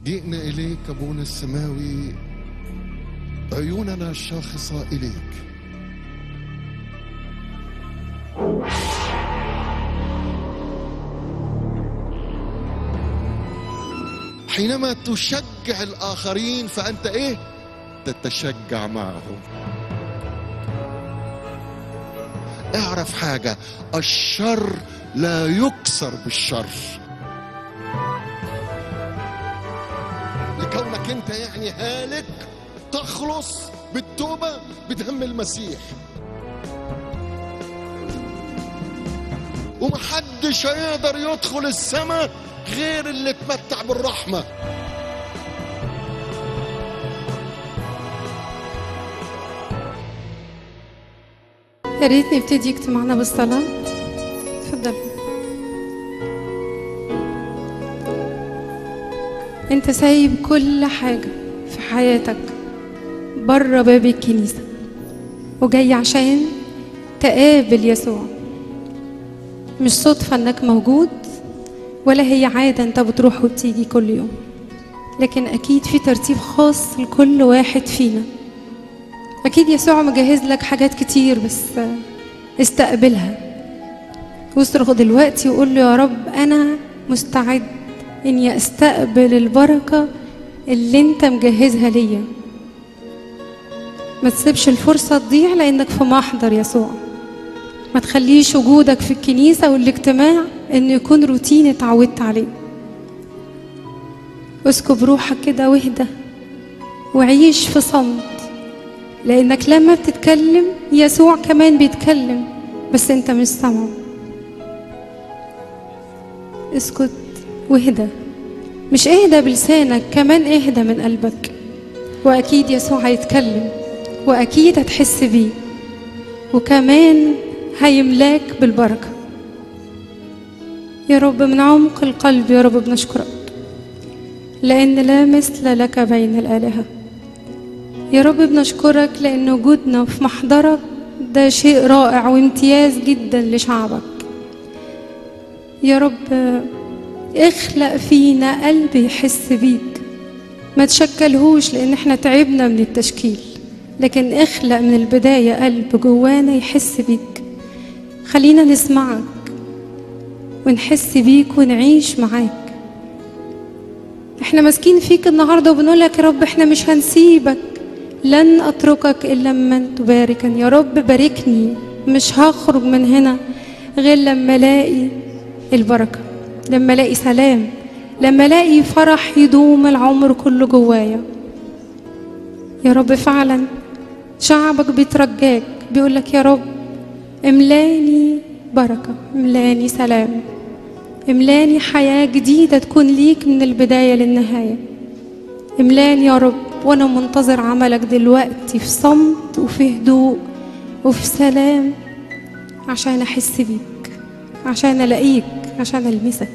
جئنا إليك أبونا السماوي عيوننا شاخصة إليك حينما تشجع الآخرين فأنت إيه؟ تتشجع معهم اعرف حاجة الشر لا يكسر بالشر لكونك انت يعني هالك تخلص بالتوبة بدم المسيح ومحدش هيقدر يدخل السماء غير اللي اتمتع بالرحمة يا ريت نبتدي اجتماعنا بالصلاة اتفضل انت سايب كل حاجة في حياتك بره باب الكنيسة وجاي عشان تقابل يسوع مش صدفة انك موجود ولا هي عادة انت بتروح وبتيجي كل يوم لكن اكيد في ترتيب خاص لكل واحد فينا أكيد يسوع مجهز لك حاجات كتير بس استقبلها واصرخ دلوقتي وقول له يا رب أنا مستعد إني أستقبل البركة اللي أنت مجهزها ليا ما تسيبش الفرصة تضيع لأنك في محضر يسوع ما تخليش وجودك في الكنيسة والاجتماع إنه يكون روتين اتعودت عليه اسكب روحك كده واهدى وعيش في صمت لانك لما بتتكلم يسوع كمان بيتكلم بس انت مش سامعه اسكت واهدى مش اهدى بلسانك كمان اهدى من قلبك واكيد يسوع هيتكلم واكيد هتحس بيه وكمان هيملاك بالبركه يا رب من عمق القلب يا رب بنشكرك لان لا مثل لك بين الالهه يا رب بنشكرك لأن وجودنا في محضرك ده شيء رائع وامتياز جدا لشعبك يا رب اخلق فينا قلب يحس بيك ما تشكلهوش لأن احنا تعبنا من التشكيل لكن اخلق من البداية قلب جوانا يحس بيك خلينا نسمعك ونحس بيك ونعيش معاك احنا ماسكين فيك النهارده وبنقول لك يا رب احنا مش هنسيبك لن اتركك الا من تباركا يا رب باركني مش هخرج من هنا غير لما الاقي البركه لما الاقي سلام لما الاقي فرح يدوم العمر كله جوايا يا رب فعلا شعبك بيترجاك بيقول لك يا رب املاني بركه املاني سلام املاني حياه جديده تكون ليك من البدايه للنهايه املاني يا رب وانا منتظر عملك دلوقتي في صمت وفي هدوء وفي سلام عشان احس بيك عشان الاقيك عشان المسك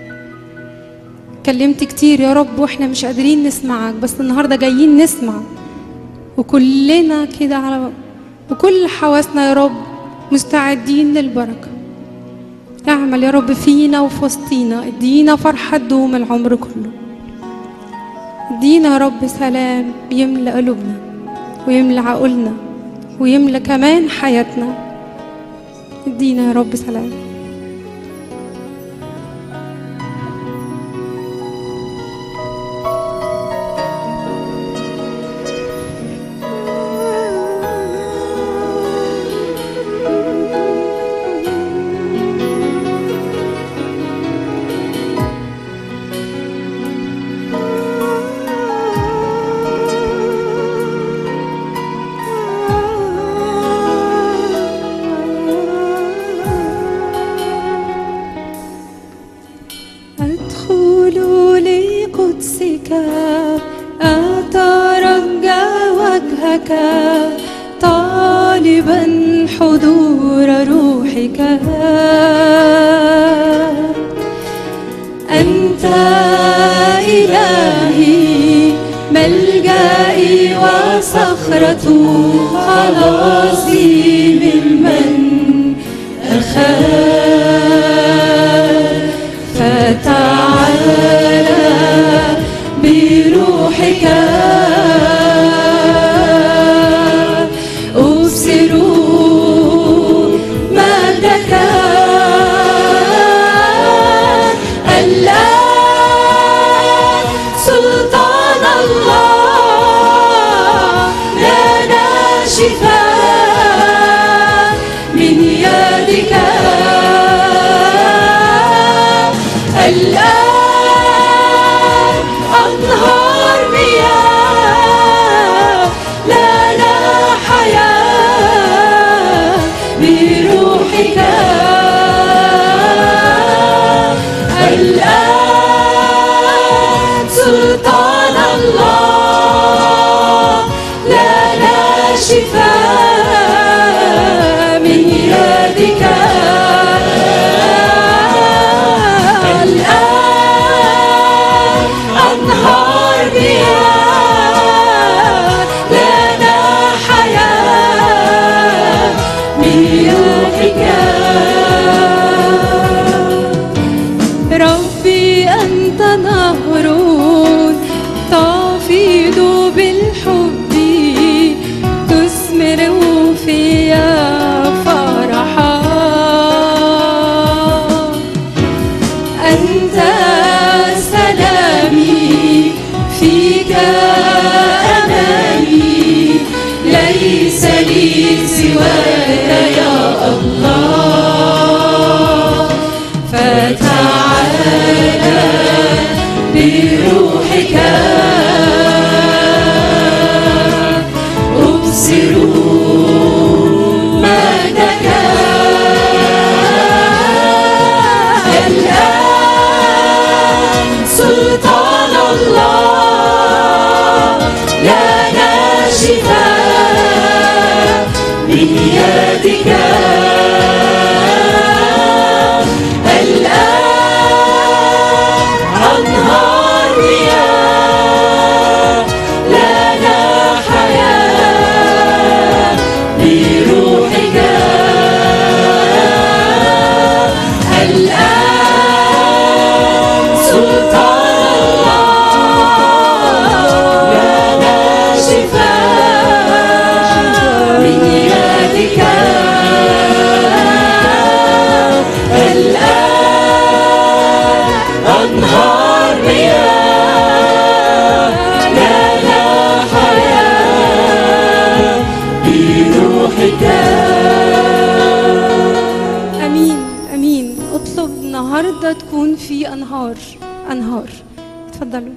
كلمت كتير يا رب واحنا مش قادرين نسمعك بس النهارده جايين نسمع وكلنا كده على بكل حواسنا يا رب مستعدين للبركه اعمل يا رب فينا وفي وسطينا ادينا فرحه تدوم العمر كله ادينا يا رب سلام يملى قلوبنا ويملى عقولنا ويملى كمان حياتنا ادينا يا رب سلام أدخل لقدسك أترجى وجهك طالبا حضور روحك أنت إلهي ملجئي وصخرة خلاصي ممن أخاف فتعالى بروحك أبصر مجدك الآن سلطان الله لنا شفاء من يدك الآن أنهار مياه لنا حياة بروحك الآن سلطان الله لنا شفاء من يدك الآن أنهار مياه لنا حياة بروحك ربي أنت نهر تفيض بالحب تثمر فيا فرحا أنت سلامي فيك أماني ليس لي سواك يا الله فتعالى بروحك أبصر مجدك الآن سلطان الله لنا شفاء من يدك الآن أنهار مياه لنا حياة بروحك الآن سلطان الله لنا شفاء من يدك الآن أنهار مياه لنا حياة بروحك امين امين اطلب النهارده تكون في انهار انهار اتفضلوا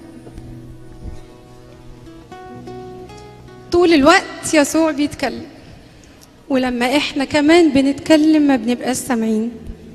طول الوقت يسوع بيتكلم ولما احنا كمان بنتكلم ما بنبقاش سامعين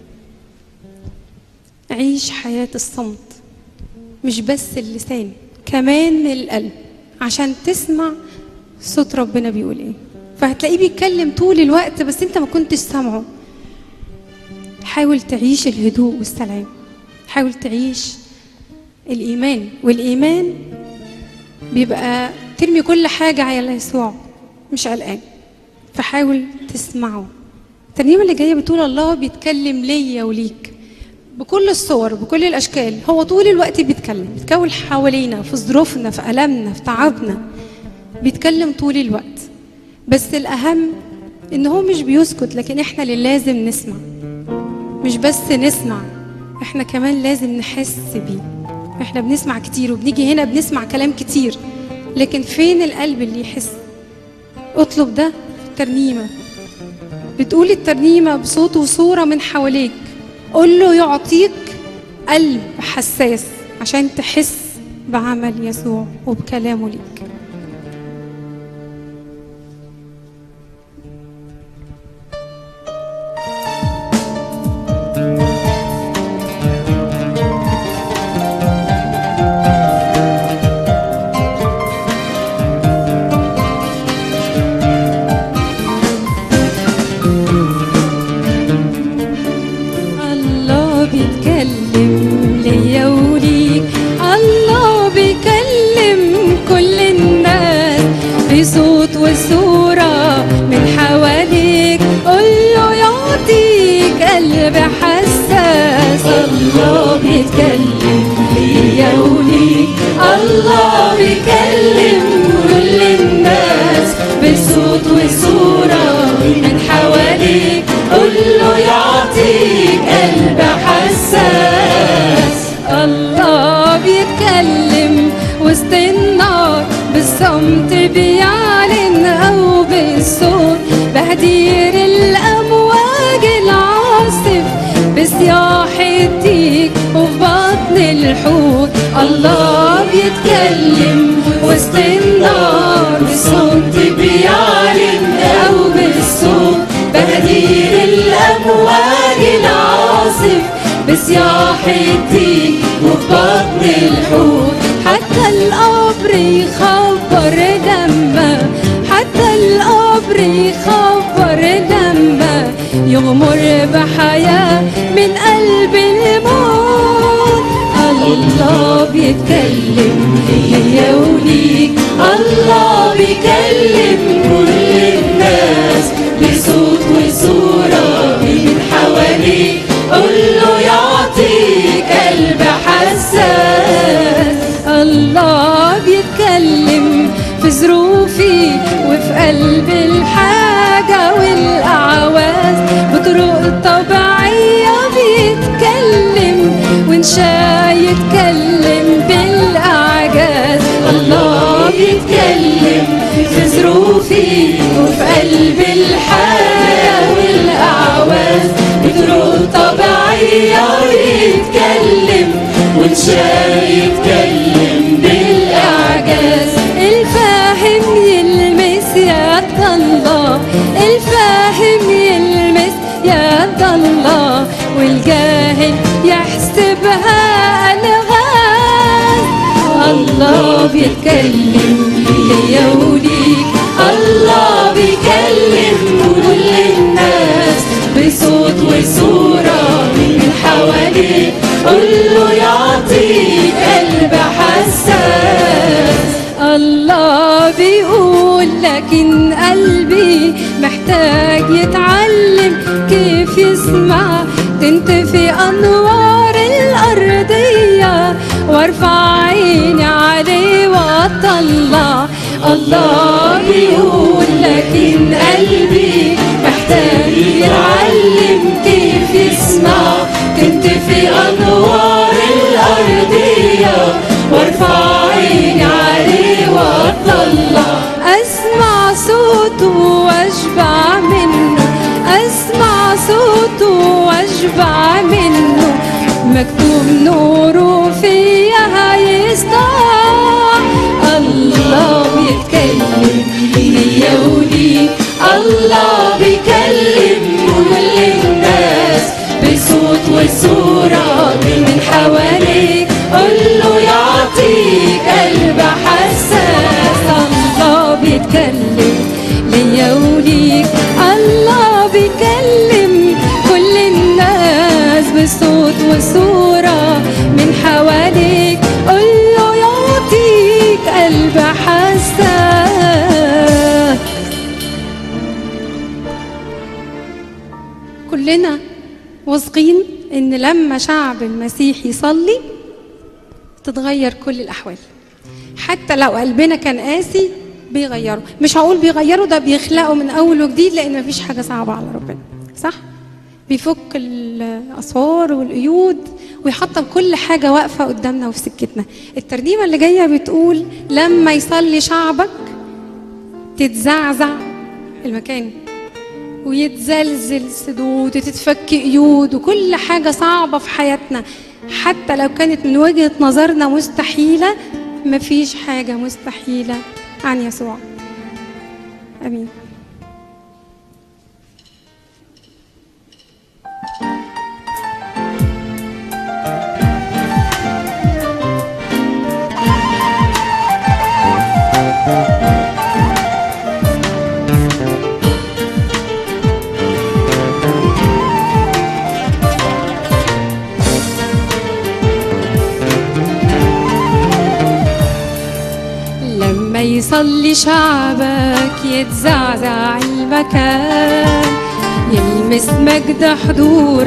عيش حياة الصمت مش بس اللسان كمان القلب عشان تسمع صوت ربنا بيقول ايه فهتلاقيه بيتكلم طول الوقت بس انت ما كنتش سامعه حاول تعيش الهدوء والسلام حاول تعيش الإيمان والإيمان بيبقى ترمي كل حاجة على يسوع مش قلقان فحاول تسمعه الترنيمة اللي جاية بتقول الله بيتكلم ليا وليك بكل الصور بكل الأشكال هو طول الوقت بيتكلم بيتكون حوالينا في ظروفنا في ألمنا في تعبنا بيتكلم طول الوقت بس الأهم إن هو مش بيسكت لكن إحنا اللي لازم نسمع مش بس نسمع احنا كمان لازم نحس بيه احنا بنسمع كتير وبنيجي هنا بنسمع كلام كتير لكن فين القلب اللي يحس اطلب ده في الترنيمة بتقول الترنيمة بصوت وصورة من حواليك قول له يعطيك قلب حساس عشان تحس بعمل يسوع وبكلامه ليك الله بيتكلم ليا وليك الله بيكلم كل الناس الله بيكلم كل الناس بصوت وصورة من حواليك قول له يعطيك قلب حساس الله بيتكلم وسط النار بالصمت بيعلن أو بالصوت بهدير الأمواج العاصف بصياح الديك وفي بطن الحوت الله بيتكلم وسط النار بالصمت بيعلن أو بالصوت بهدير الأمواج العاصف بصياح الديك وفي بطن الحوت حتى القبر يخبر لما حتى القبر يخبر لما يغمر بحياة من قلب الموت الله بيتكلم ليا وليك الله بيكلم كل الناس بصوت وصورة من حواليك قول له يعطيك قلب حساس الله بيتكلم في ظروفي وفي قلب الحاجة والأعواز بطرق طبيعية بيتكلم وانشا يتكلم بالأعجاز الله بيتكلم في ظروفي وفي قلب الحياة والأعواز بطرق طبيعية بيتكلم وانشا يتكلم بالإعجاز الفاهم يلمس يد الله الفاهم يلمس يد الله والجاهل يحسبها ألغاز الله بيتكلم ليا وليك الله بيكلم كل الناس بصوت وصورة من حواليك قول له يعطيك قلب حساس الله بيقول لكن قلبي محتاج يتعلم كيف يسمع تنطفي أنوار الأرضية وارفع عيني عليه واطلع الله بيقول لكن قلبي محتاج يتعلم كيف يسمع تنطفي أنوار الأرضية وارفع عيني عليه واطلع اسمع صوته واشبع منه اسمع صوته واشبع منه مكتوب نوره فيا هيسطع الله بيتكلم ليا وليك الله بيكلم كل الناس بصوت وصورة من حواليك قول له يعطيك قلب حساس الله بيتكلم ليا وليك الله بيكلم كل الناس بصوت وصورة من حواليك قول له يعطيك قلب حساس كلنا واثقين ان لما شعب المسيح يصلي تتغير كل الاحوال حتى لو قلبنا كان قاسي بيغيره مش هقول بيغيره ده بيخلقه من اول وجديد لان مفيش حاجه صعبه على ربنا صح بيفك الاسوار والقيود ويحطم كل حاجه واقفه قدامنا وفي سكتنا الترنيمه اللي جايه بتقول لما يصلي شعبك تتزعزع المكان ويتزلزل سدود وتتفك قيود وكل حاجة صعبة في حياتنا حتى لو كانت من وجهة نظرنا مستحيلة مفيش حاجة مستحيلة عن يسوع أمين لما يصلي شعبك يتزعزع المكان يلمس مجد حضورك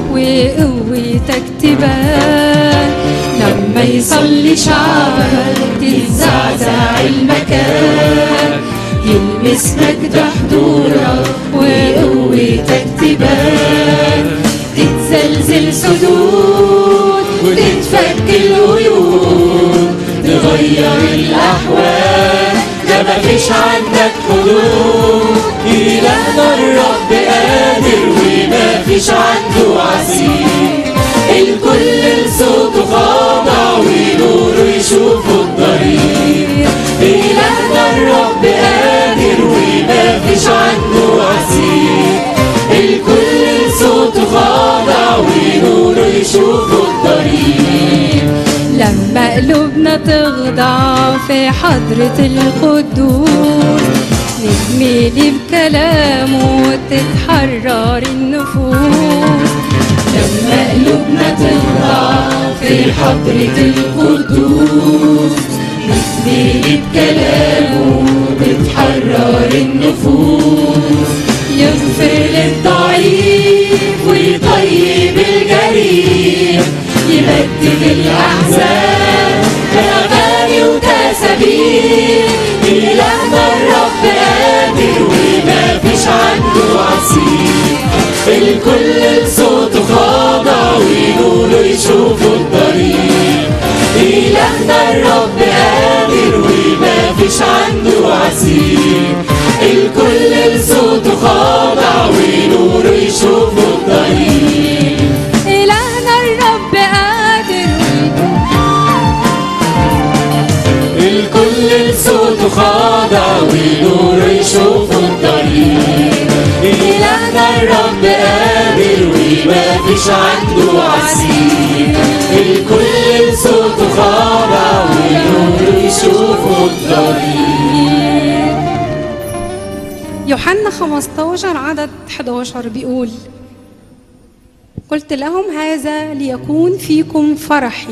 وقوتك تبان لما يصلي شعبك تتزعزع المكان يلمس مجد حضورك وقوتك تبان تتزلزل سدود وتتفك القيود تغير الأحوال ده مفيش عندك حدود إلهنا الرب قادر ومفيش عنده عسير الكل لصوته خاضع ونوره يشوفوا الطريق إلهنا الرب قادر ومفيش عنده عسير الكل لصوته خاضع ونوره يشوفوا الطريق لما قلوبنا تخضع في حضرة القدوس نتملي بكلامه وتتحرر النفوس لما قلوبنا تخضع في حضرة القدوس نتملي بكلامه وتتحرر النفوس يغفر للضعيف ويطيب الجريح يبدل الأحزان بأغاني وتسابيح إلهنا الرب قادر وما فيش عنده عسير الكل لصوته خاضع ونوره يشوفوا الطريق إلهنا الرب قادر وما فيش عنده عسير الكل لصوته خاضع ونوره يشوفوا الطريق إلهنا الرب قادر الكل لصوته خاضع ونوره يشوفوا الطريق إلهنا الرب قادر وما فيش عنده عسير الكل لصوته خاضع ونوره يشوفوا الطريق يوحنا 15 عدد 11 بيقول قلت لهم هذا ليكون فيكم فرحي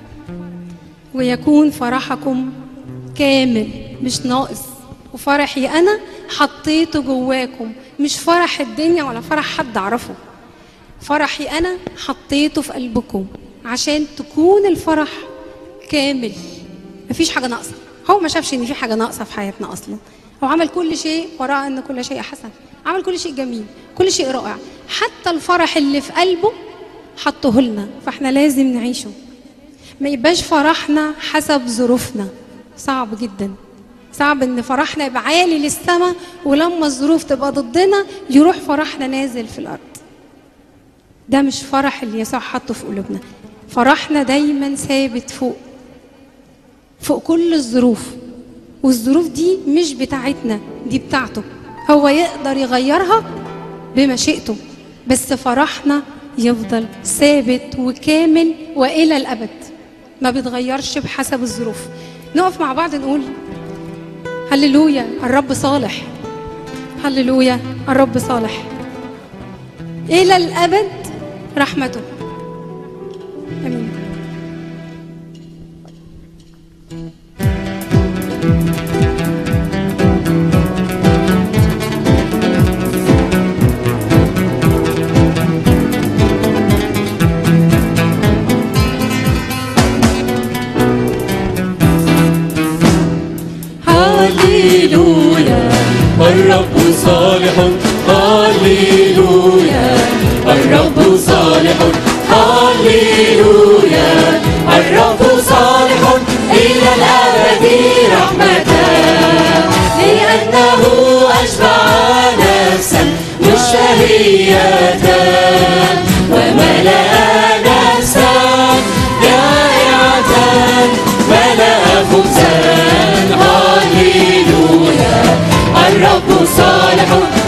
ويكون فرحكم كامل مش ناقص وفرحي انا حطيته جواكم مش فرح الدنيا ولا فرح حد اعرفه فرحي انا حطيته في قلبكم عشان تكون الفرح كامل مفيش حاجه ناقصه هو ما شافش ان في حاجه ناقصه في حياتنا اصلا هو عمل كل شيء وراء ان كل شيء حسن عمل كل شيء جميل كل شيء رائع حتى الفرح اللي في قلبه حطه لنا فاحنا لازم نعيشه ما يبقاش فرحنا حسب ظروفنا صعب جدا صعب ان فرحنا يبقى عالي للسماء ولما الظروف تبقى ضدنا يروح فرحنا نازل في الارض ده مش فرح اللي يسوع حطه في قلوبنا فرحنا دايما ثابت فوق فوق كل الظروف والظروف دي مش بتاعتنا دي بتاعته هو يقدر يغيرها بمشيئته بس فرحنا يفضل ثابت وكامل والى الابد ما بيتغيرش بحسب الظروف نقف مع بعض نقول هللويا الرب صالح هللويا الرب صالح الى الابد رحمته امين هللويا الرب صالح هللويا الرب صالح هللويا الرب صالح إلى الأبد رحمته لأنه أشبع نفسا مشتهية وملأ نفسا جائعة ملأ خبزا هللويا الرب صالح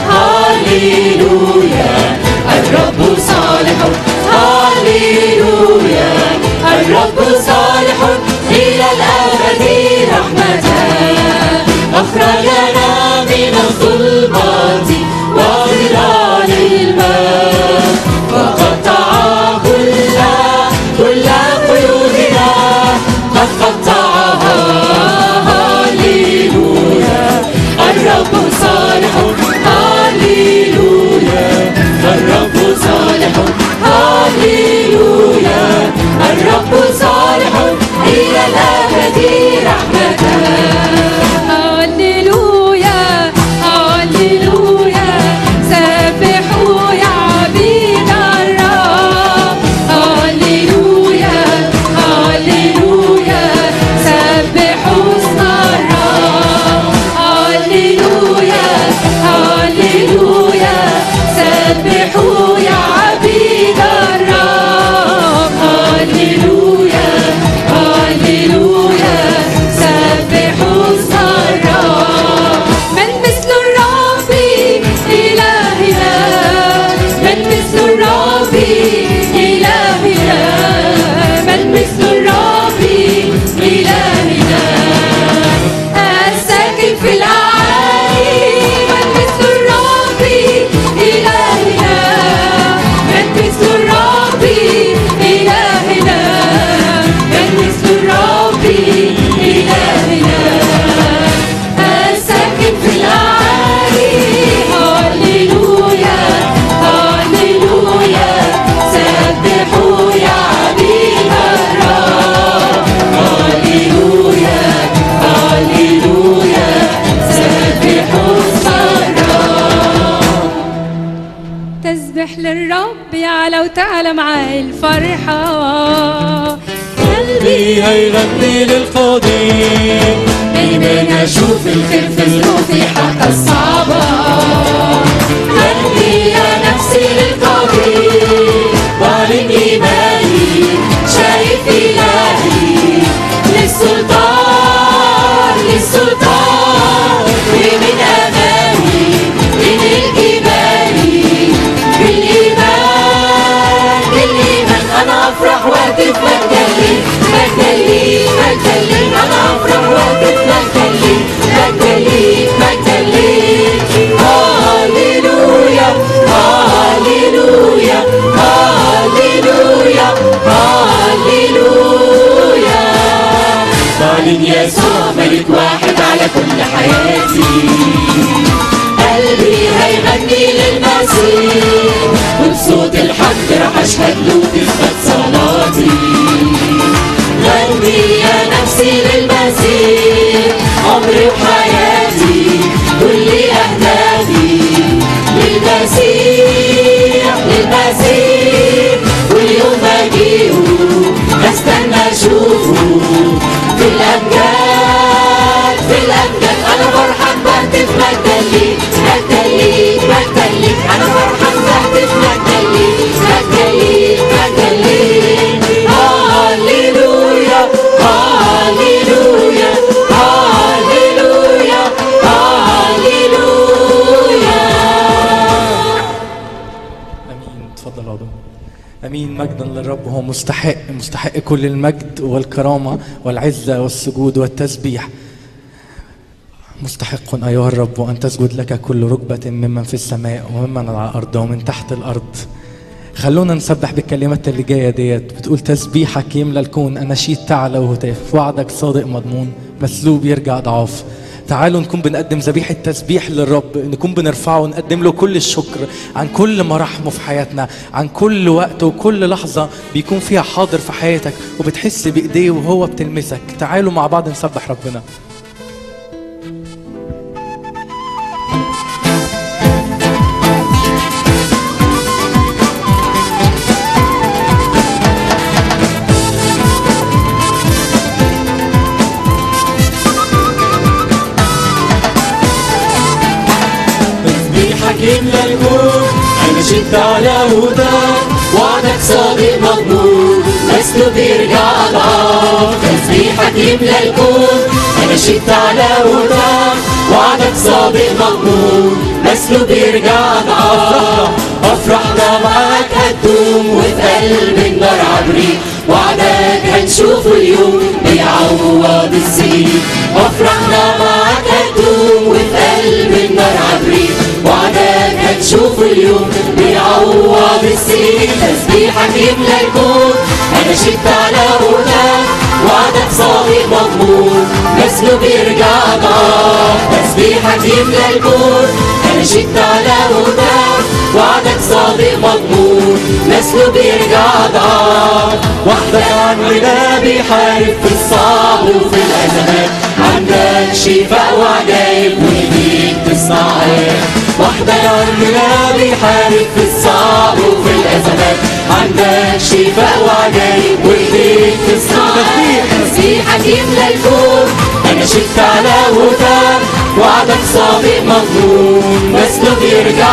هللويا الرب صالح هللويا الرب صالح إلى الأبد رحمته أخرجنا من الظلمات وظلال الماء وقطع كل كل قيودنا قد قطعها هللويا الرب صالح هللويا الرب صالح هللويا تعالى وتعالى معاي الفرحة قلبي هيغني للقدير دايما اشوف الخير في ظروفي حتى الصعبة قلبي يا نفسي للقدير بعلن ايماني شايف الهي للسلطان للسلطان ومن امامي من الجبال بالايمان بالايمان انا افرح واهتف مجدا ليك مجدا ليك مجدا ليك انا افرح واهتف مجدا ليك مجدا ليك مجدا ليك هاليلويا هاليلويا هاليلويا هاليلويا بعلن يسوع ملك واحد على كل حياتي قلبي هيغني للمسيح وبصوت الحمد راح اشهد له تثبت صلاتي غني يا نفسي للمسيح عمري وحياتي كل اهدافي للمسيح للمسيح واليوم اجيه استنى اشوفه في الامجاد في الامجاد انا فرحان بهتف مجدا ليك مجدا ليك مجدا ليك انا فرحان بهتف مجدا ليك مجدا ليك مجدا ليك هاليلويا هاليلويا هاليلويا هاليلويا امين تفضل عضو امين مجدا للرب هو مستحق مستحق كل المجد والكرامه والعزه والسجود والتسبيح مستحق ايها الرب ان تسجد لك كل ركبه ممن في السماء وممن على الارض ومن تحت الارض خلونا نسبح بالكلمات اللي جايه ديت بتقول تسبيحك يملى الكون اناشيد تعلى وهتاف وعدك صادق مضمون مسلوب يرجع ضعاف تعالوا نكون بنقدم ذبيحة تسبيح للرب نكون بنرفعه ونقدم له كل الشكر عن كل مراحمه في حياتنا عن كل وقت وكل لحظة بيكون فيها حاضر في حياتك وبتحس بإيديه وهو بتلمسك تعالوا مع بعض نسبح ربنا تسبيحك يملى الكون انا شدت على هداك وعدك صادق مضمون مسلوب بيرجع اضعاف تسبيحك يملى الكون انا شدت على هداك وعدك صادق مضمون مسلوب بيرجع اضعاف افرحنا معاك هتدوم وفي قلب النار عبريك وعدك هنشوفه اليوم بيعوض السنين افرحنا معاك هتدوم وفي قلب النار عبريك وعدك هتشوفه اليوم بيعوض السنين تسبيحك يملى الكون انا شدت على هداك وعدك صادق مضمون مسلوب يرجع ضعاف تسبيحك يملى الكون انا شدت على هداك وعدك صادق مضمون مسلوب يرجع ضعاف وحدك عننا بيحارب في الصعب وفي الازمات عندك شفاء وعجائب وايديك تصنع آيات وحدك عننا بيحارب في الصعب وفي الازمات عندك شفاء وعجائب وايديك تصنع آيات تسبيحك يملى الكون انا شفت على هداك وعدك صادق مضمون مسلوب يرجع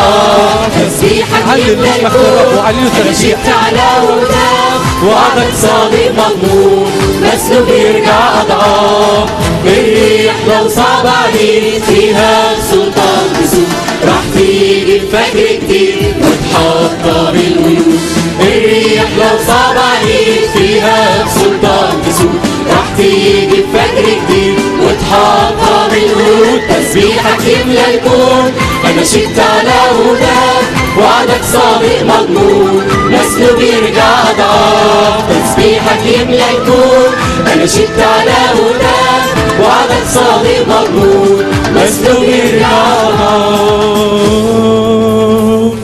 ضعاف تسبيحك علي يملى اسمك للرب الكون وعلي له انا تسبيح. شفت على هداك وعدك صادق مضمون مسلوب يرجع اضعاف الريح لو صعب عليك فيها سلطان بسوق راح تيجي بفجر جديد وتحطم القيود الريح لو صعب عليك فيها سلطان بسوق راح تيجي بفجر جديد وتحطم القيود تسبيحك يملى الكون انا شدت على هداك وعدك صادق مضمون مسلوب يرجع ضعاف تسبيحك يملى الكون انا شدت على هداك وعدك صادق مضمون مسلوب يرجع ضعاف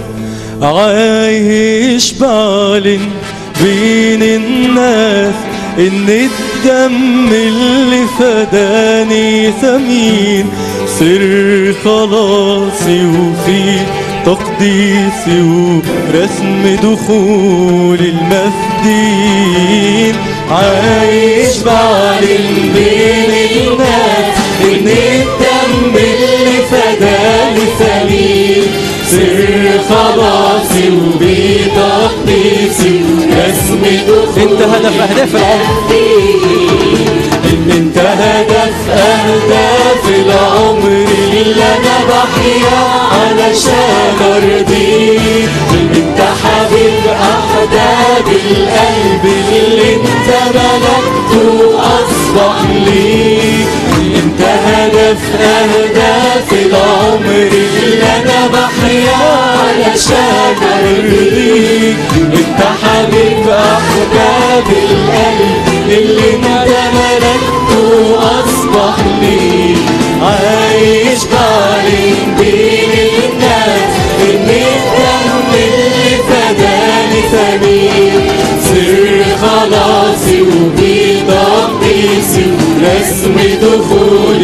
عايش بعلن بين الناس ان الدم اللي فداني ثمين سر خلاصي وفيه تقديسي ورسم دخول المفدين عايش بعلن بين الناس ان الدم اللي فداني ثمين سر خلاصي وبتقديسي ورسم دخول انت هدف اهداف العمر ان انت هدف اهداف العمر اللي انا بحيا علشان ارضيك ان انت حبيب احباب القلب اللي انت ملكته اصبح ليك انت هدف اهداف العمر اللي انا بحيا علشان ارضيك انت حبيب احباب القلب اللي انت ملكته اصبح لي عايش بعلن بين الناس ان الدم اللي فداني ثمين سر خلاصي وبتقديسي ورسم دخول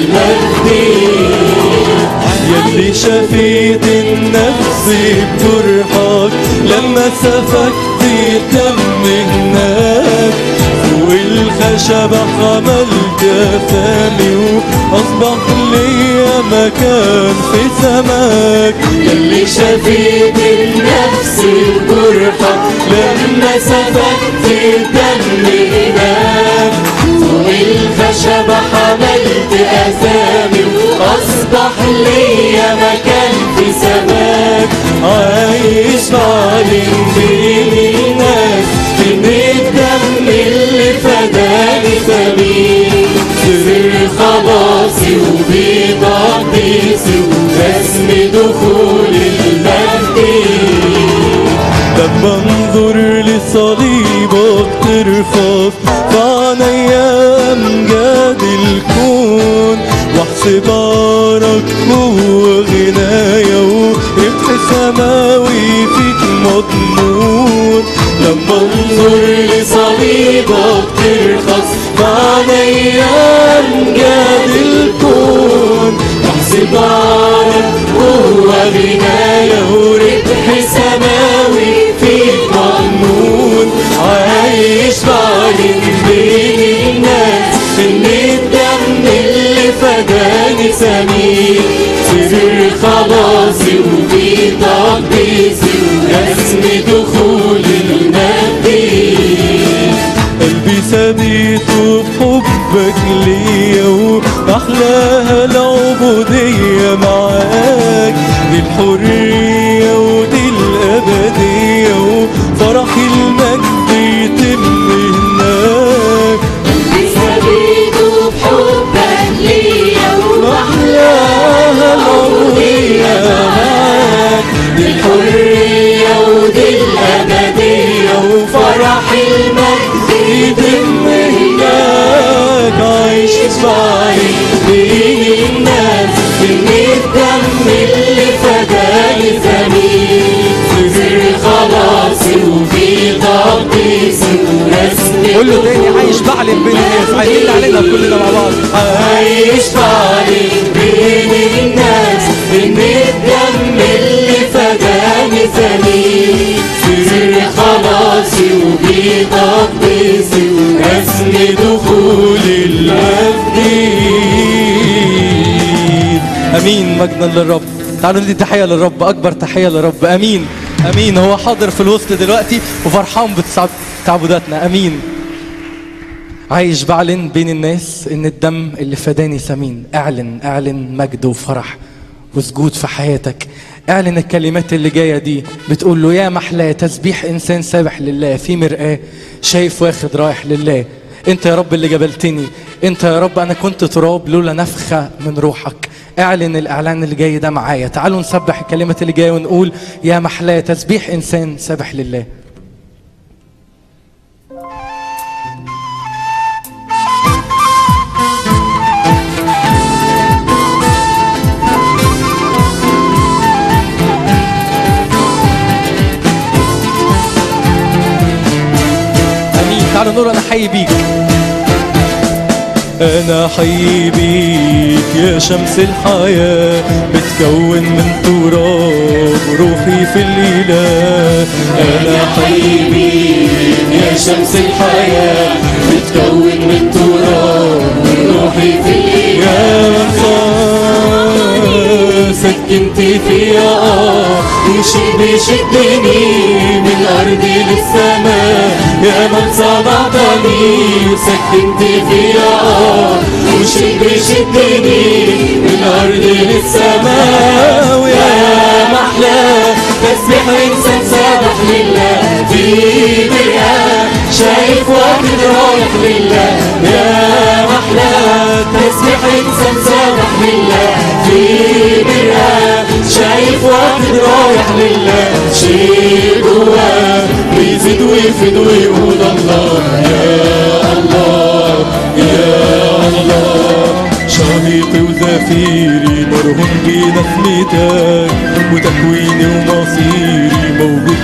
المجد يلي شفيت النفس بجرحك لما سفكت دم هناك فوق الخشبة حملت أثامي وأصبح ليا مكان في سماك اللي شفيت النفس بجرحك لما سفكت الدم هناك فوق الخشبة حملت أثامي وأصبح ليا مكان في سماك عايش بعلن بين الناس من الدم اللي فداني ثمين سر خلاصي وبتقديسي ورسم دخول المجد لما انظر لصليبك ترفض فعنيا امجاد الكون واحسب عارك هو غنايا وربح سماوي فيك مضمون لما انظر لصليبك ترخص معنى امجاد الكون واحسب عارك هو غناية وربح سماوي فيك مضمون عايش بعلن بين الناس ان الدم اللي فداني ثمين سر خلاصي وبتقديسي ورسم دخول المجد قلبي ثابت بحبك ليا واحلاها العبودية معاك دي الحرية ودي الأبدية وفرح المجد يتم هناك بسبيت بحبك ليا أحلاها العبودية معاك دي الحرية ودي الأبدية وفرح المجد يتم هناك عايش بعيد بين الناس إن الدم اللي فداني ثمين سر خلاصي وفي تقديسي ورسم قول له تاني عايش بعلن بين الناس عايزين نعلنها كلنا مع بعض عايش بعلن بين الناس ان الدم اللي فداني ثمين سر خلاصي وبتقديسي ورسم دخول المجد امين مجدا للرب تعالوا ندي تحيه للرب اكبر تحيه للرب امين امين هو حاضر في الوسط دلوقتي وفرحان بتعبداتنا امين عايش بعلن بين الناس ان الدم اللي فداني ثمين اعلن اعلن مجد وفرح وسجود في حياتك اعلن الكلمات اللي جايه دي بتقول له يا محلاه تسبيح انسان سابح لله في مرآه شايف واخد رايح لله انت يا رب اللي جبلتني انت يا رب انا كنت تراب لولا نفخه من روحك اعلن الاعلان اللي جاي ده معايا تعالوا نسبح الكلمات اللي جايه ونقول يا محلاه تسبيح انسان سابح لله امين تعالوا نقول انا حي بيك أنا حي بيك يا شمس الحياة بتكون من تراب روحي في الإله أنا حي بيك يا شمس الحياة بتكون من تراب روحي في يا منصار سكنت فيا اه وشي بيشدني من الارض للسماء يا من صنعتني وسكنت فيا اه وشي بيشدني من الارض للسماء ويا محلى تسبيح انسان سابح لله في مرآة شايف واحد رايح لله يا محلى تسبيح انسان سابح لله في مرآة شايف واحد رايح لله شيء جواه بيزيد ويفيد ويقول الله يا الله يا الله شهيقي وزفيري مرهون بنفلتك وتكويني ومصيري موجود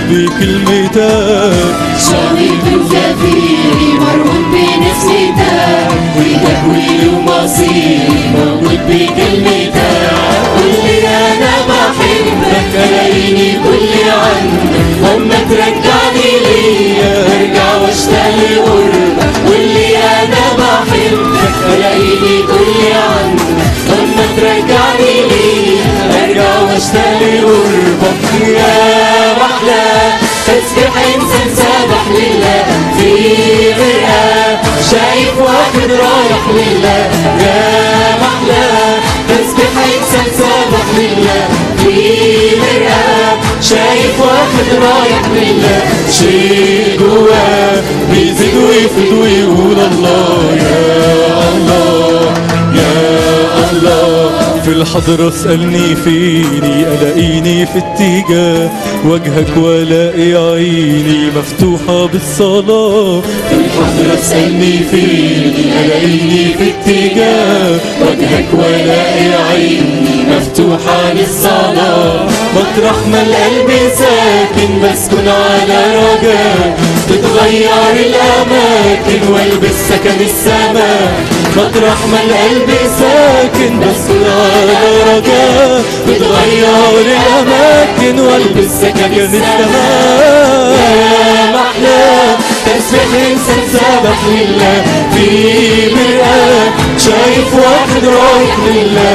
بكلمتك شهيد وزفيري مرهون بنسمتك وتكويني ومصيري موجود بكلمتك قول لي انا بحبك الاقيني كل عنك اما ترجعني ليا ارجع واشتاق لقربك قول لي انا بحبك الاقيني كل عنك اما ترجعني ليا ارجع واشتاق لقربك يا محلى تسبيح انسان سابح لله في مرآة شايف واحد رايح لله يا محلى تسبيح انسان سابح لله في مرآة شايف واحد رايح لله شيء جواه بيزيد ويفيد ويقول الله يا الله يا الله في الحضرة اسألني فيني ألاقيني في اتجاه وجهك والاقي عيني مفتوحة بالصلاة في الحضرة تسألني فيني ألاقيني في اتجاه وجهك ولاقي عيني مفتوحة للصلاة مطرح ما القلب ساكن بسكن على رجاء تتغير الأماكن والبس سكن السماء مطرح ما القلب ساكن بسكن على رجاء تتغير الأماكن والبس سكن السماء يا محلى تسبيح انسان سابح لله في مرآة شايف واحد رايح لله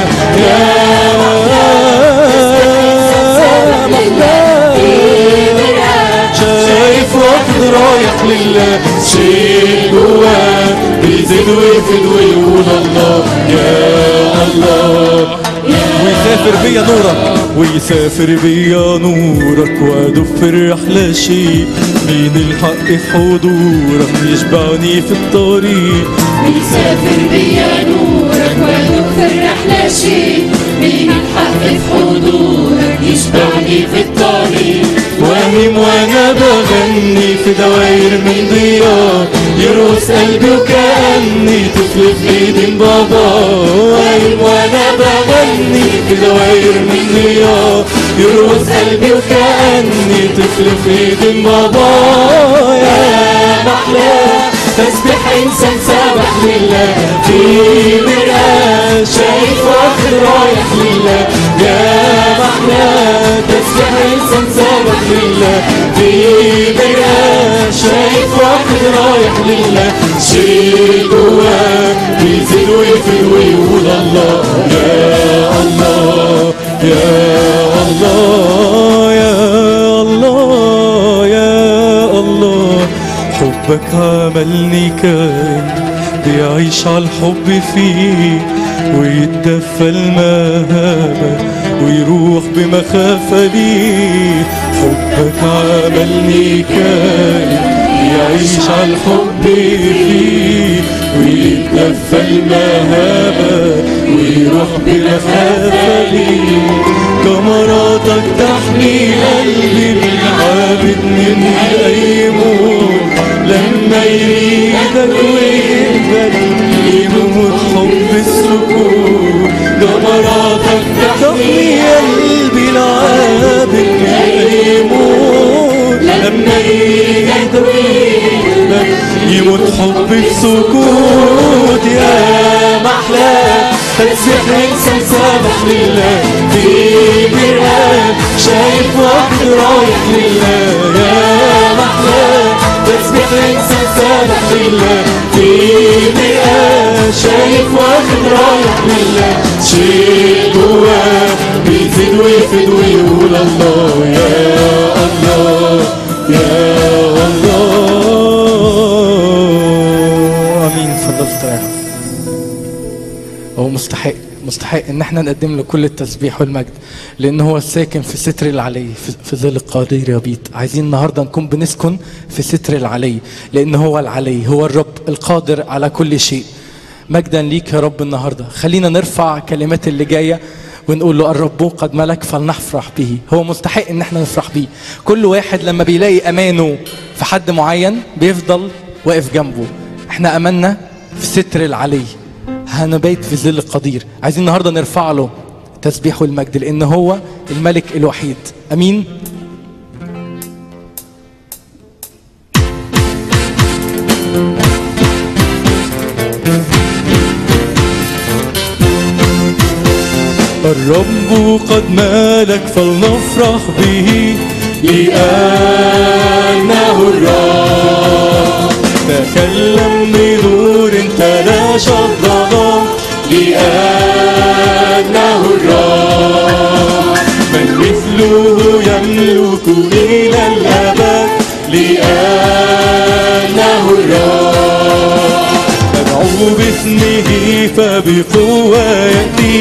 يا محلى شايف واحد رايح لله شيء جواه بيزيد ويفيد ويقول الله يا الله ويسافر بيا نورك ويسافر بيا نورك وادف في الرحلة شيء مين الحق في حضورك يشبعني في الطريق بيسافر بيا نورك وادوك في الرحلة شيء بين الحق في حضورك يشبعني في الطريق واهم وانا بغني في دواير من ضياء يرقص قلبي وكأني طفل في ايدين بابا واهم وانا بغني في دواير من ضياء يرقص قلبي وكأني طفل في ايدين بابا يا محلى تسبيح انسان سابح لله في مرآة شايف واحد رايح لله يا محلى تسبيح انسان سابح لله في مرآة شايف واحد رايح لله شيء جواه بيزيد ويفيد ويقول الله يا الله يا الله يا الله يا الله حبك عملني كان بيعيش على الحب فيه ويتدفى المهابة ويروح بمخافة ليه حبك عملني كان بيعيش على الحب فيه ويتدفى المهابة ويروح بمخافة ليه كمراتك تحمي قلبي من عابد من يموت لما يريدك ويقبل يموت حب السكون جمراتك تحمي قلبي العابد من يموت لما يريدك ويقبل يموت حب السكوت يا تسبح انسان سابح لله في مرآة شايف واحد رايح لله يا محلاه تسبح انسان سابح لله في مرآة شايف واحد رايح لله شيء جواه بيزيد ويفيد ويقول الله يا الله يا الله امين اتفضل استريحوا هو مستحق مستحق ان احنا نقدم له كل التسبيح والمجد لان هو الساكن في ستر العلي في, في ظل القدير يبيت عايزين النهارده نكون بنسكن في ستر العلي لان هو العلي هو الرب القادر على كل شيء مجدا ليك يا رب النهارده خلينا نرفع كلمات اللي جايه ونقول له الرب قد ملك فلنفرح به هو مستحق ان احنا نفرح بيه كل واحد لما بيلاقي امانه في حد معين بيفضل واقف جنبه احنا اماننا في ستر العلي هنبيت في ظل القدير عايزين النهارده نرفع له تسبيح والمجد لان هو الملك الوحيد امين الرب قد مالك فلنفرح به لأنه الرب تكلم بنور تلاشى الظلام لأنه الرب من مثله يملك إلى الأبد لأنه الرب أدعو باسمه فبقوة يأتي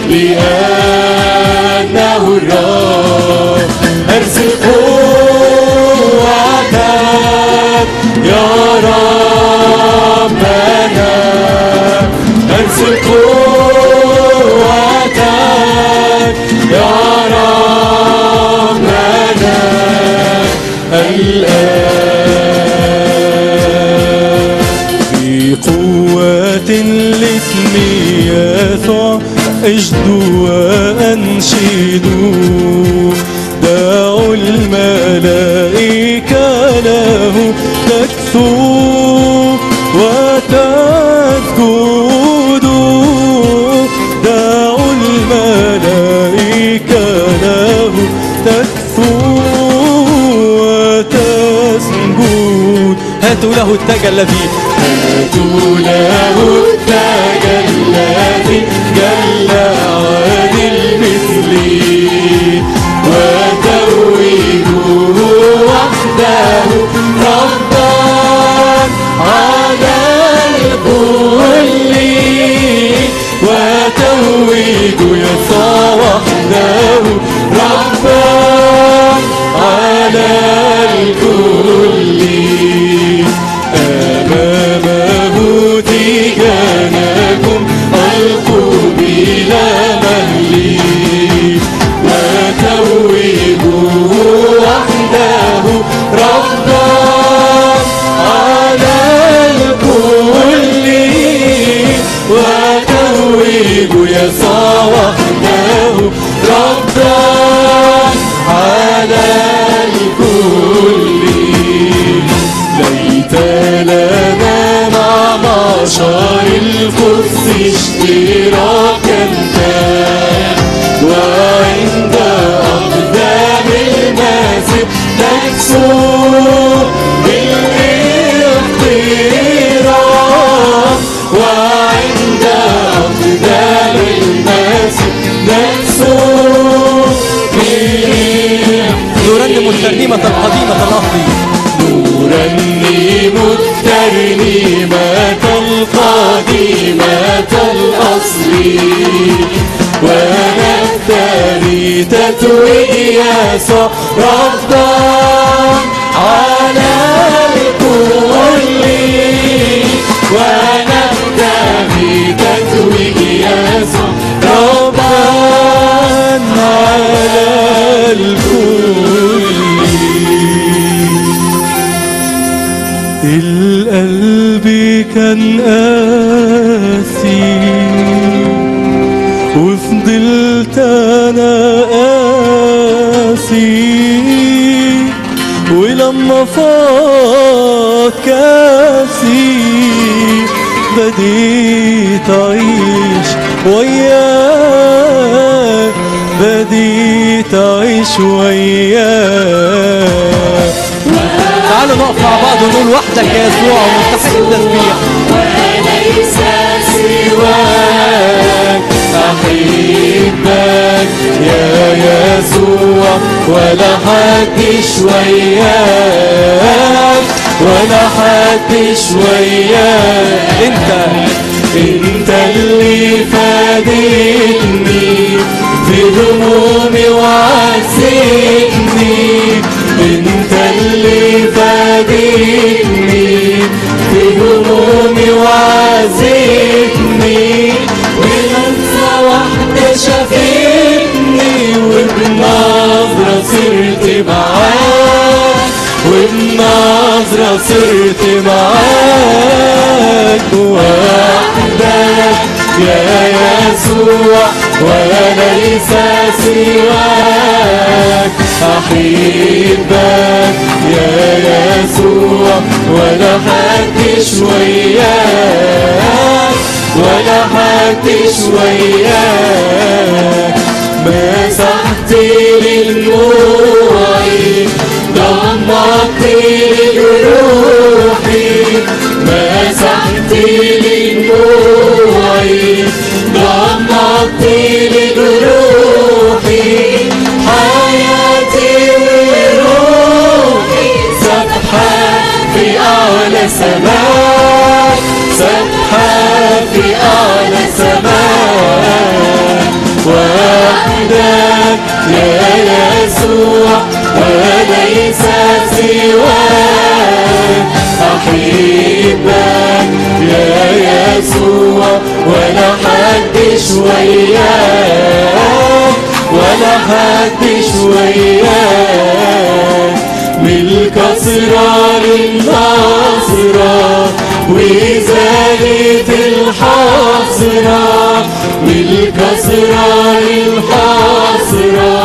لأنه الرب أرسل قوتك يا ربنا أرسل قوتك يا ربنا الآن بقوة الاسم يسوع اجدوا وانشدوا دعوا الملائكة له تكسو وتسجدوا دعوا الملائكة له تكسو وتسجد هاتوا له التاج الذي هاتوا له التاج الذي جل عن المثل وتوجوه وحده ربا على الكل وتوج يسوع وحده ربا على الكل أمامه تيجانكم ألقوا بلا مهل وتوجوا وحده ربا على الكل وتوج يسوع وحده ربا على الكل ليت لنا مع معشر القدس اشتراكا وعند أقدام المسجد نكسو بالاختراع وعند أقدام المسجد نكسو نرنم الترنيمة القديمة الأصلي نرنم الترنيمة القديمة الأصل ونفتري تتويج يسوع ربا على الكل ونفتري تتويج يسوع ربا على الكل القلب كان قاسي وفضلت انا قاسي ولما فاض كاسي بديت اعيش وياك بديت أعيش وياك تعالوا نقف مع بعض ونقول وحدك يا يسوع ومستحق التسبيح وليس سواك أحبك يا يسوع ولا حدش وياك ولا حدش وياك انت انت اللي فادتني في همومي وعزتني انت اللي فادتني في همومي وعزتني بلمسة واحدة شافتني وبنظرة صرت معاك وبنظرة صرت معاك وحدك يا يسوع وليس سواك أحبك يا يسوع ولا حدش وياك ولا حدش وياك مسحت لي دموعي ضمت لي جروحي مسحت لي دموعي ضمت لي جروحي حياتي وروحي سبحة في أعلى سماء سبحة في أعلى سماء وحدك يا يسوع وليس سواك أحبك يا يسوع ولا حدش وياك ولا حدش وياك من الكسرة للنصرة وزالت الحسرة من الكسرة للحسرة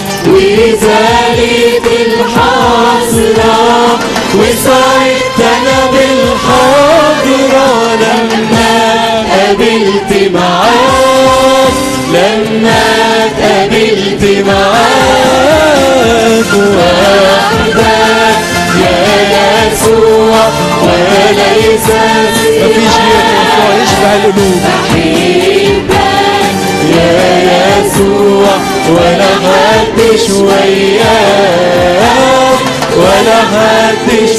وزالت الحسرة وسعدت أنا بالحاضرة لما قابلت معاك لما قابلت معاك وحدك يا يسوع وليس مفيش غيرك يا يسوع يشبع القلوب أحبك يا يسوع ولا حدش وياك ولا حدش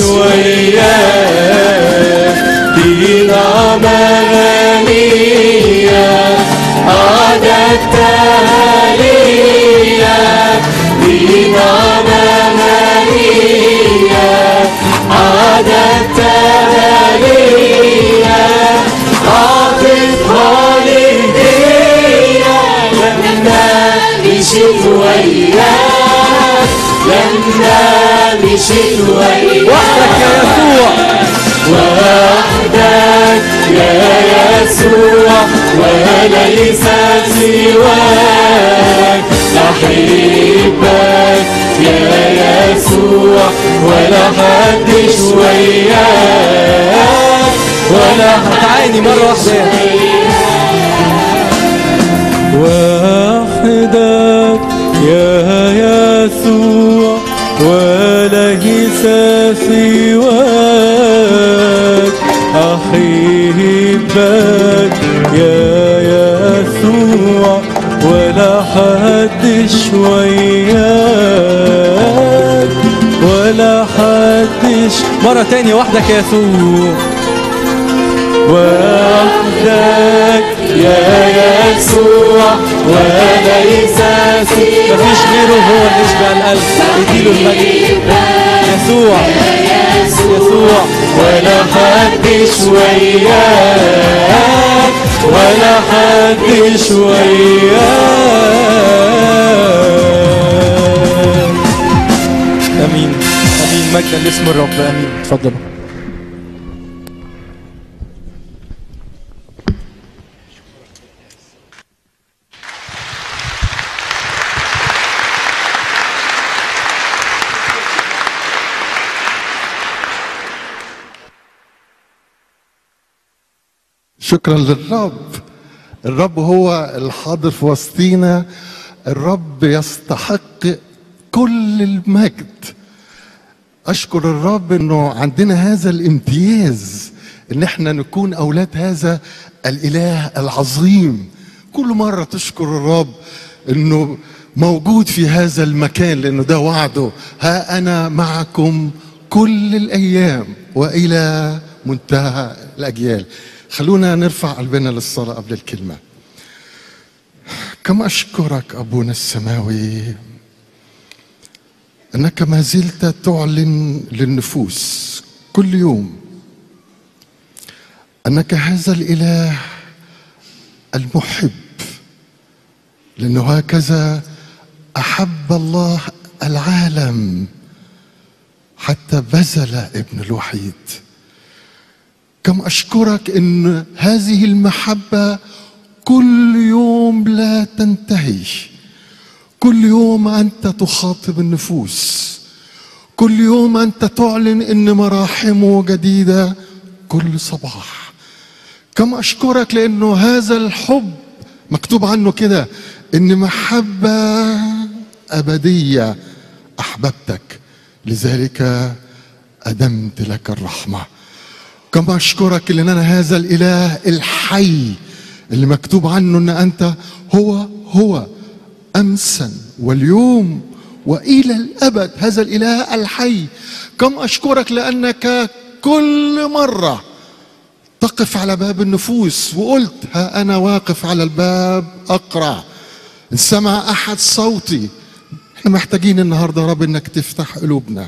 وياك دي نعمة غنية عددتها ليا دي نعمة غنية عددتها ليا عطيتها لهدية لما مشيت وياك لما مشيت وياك وحدك يا يسوع وحدك يا يسوع وليس سواك أحبك يا يسوع ولا حدش وياك ولا تعاني مرة واحدة وحدك يا يسوع وليس سواك أحبك يا يسوع ولا حدش وياك ولا حدش مرة تانية وحدك يا يسوع وحدك يا يسوع وليس سواك مفيش غيره هو اللي يشبع القلب اديله المجد يسوع يسوع ولا حدش وياك ولا حدش وياك امين امين مجدا لاسم الرب امين اتفضلوا شكرا للرب الرب هو الحاضر في وسطينا الرب يستحق كل المجد اشكر الرب انه عندنا هذا الامتياز ان احنا نكون اولاد هذا الاله العظيم كل مره تشكر الرب انه موجود في هذا المكان لانه ده وعده ها انا معكم كل الايام والى منتهى الاجيال خلونا نرفع قلبنا للصلاه قبل الكلمه كم اشكرك ابونا السماوي انك ما زلت تعلن للنفوس كل يوم انك هذا الاله المحب لانه هكذا احب الله العالم حتى بذل ابن الوحيد كم اشكرك ان هذه المحبه كل يوم لا تنتهي كل يوم انت تخاطب النفوس كل يوم انت تعلن ان مراحمه جديده كل صباح كم اشكرك لانه هذا الحب مكتوب عنه كده ان محبه ابديه احببتك لذلك ادمت لك الرحمه كم اشكرك لان انا هذا الاله الحي اللي مكتوب عنه ان انت هو هو امسا واليوم والى الابد هذا الاله الحي كم اشكرك لانك كل مره تقف على باب النفوس وقلت ها انا واقف على الباب اقرع ان سمع احد صوتي احنا محتاجين النهارده يا رب انك تفتح قلوبنا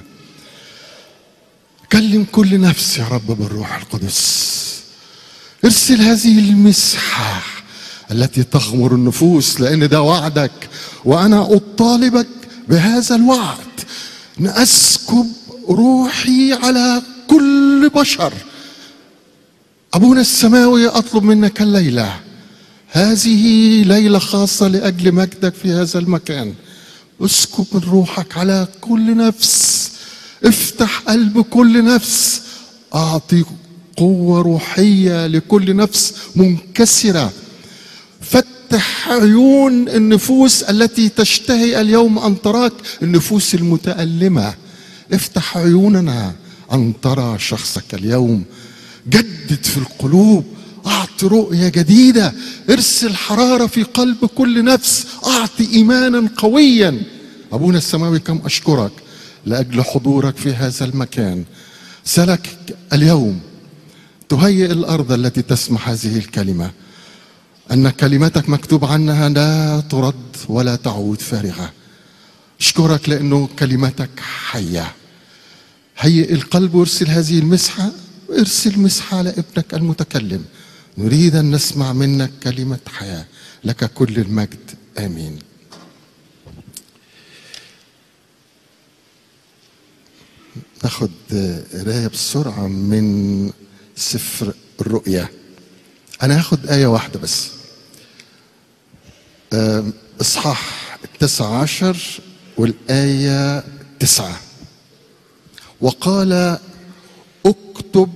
كلم كل نفس يا رب بالروح القدس ارسل هذه المسحه التي تغمر النفوس لان ده وعدك وانا اطالبك بهذا الوعد ان اسكب روحي على كل بشر ابونا السماوي اطلب منك الليله هذه ليله خاصه لاجل مجدك في هذا المكان اسكب من روحك على كل نفس افتح قلب كل نفس اعطي قوه روحيه لكل نفس منكسره فتح عيون النفوس التي تشتهي اليوم ان تراك النفوس المتالمه افتح عيوننا ان ترى شخصك اليوم جدد في القلوب اعط رؤيه جديده ارسل حراره في قلب كل نفس اعطي ايمانا قويا ابونا السماوي كم اشكرك لاجل حضورك في هذا المكان سلك اليوم تهيئ الارض التي تسمع هذه الكلمه ان كلمتك مكتوب عنها لا ترد ولا تعود فارغه اشكرك لانه كلمتك حيه هيئ القلب وارسل هذه المسحه وارسل مسحه على ابنك المتكلم نريد ان نسمع منك كلمه حياه لك كل المجد امين ناخد قرايه بسرعه من سفر الرؤيا انا هاخد ايه واحده بس آم، اصحاح التسع عشر والايه تسعه وقال اكتب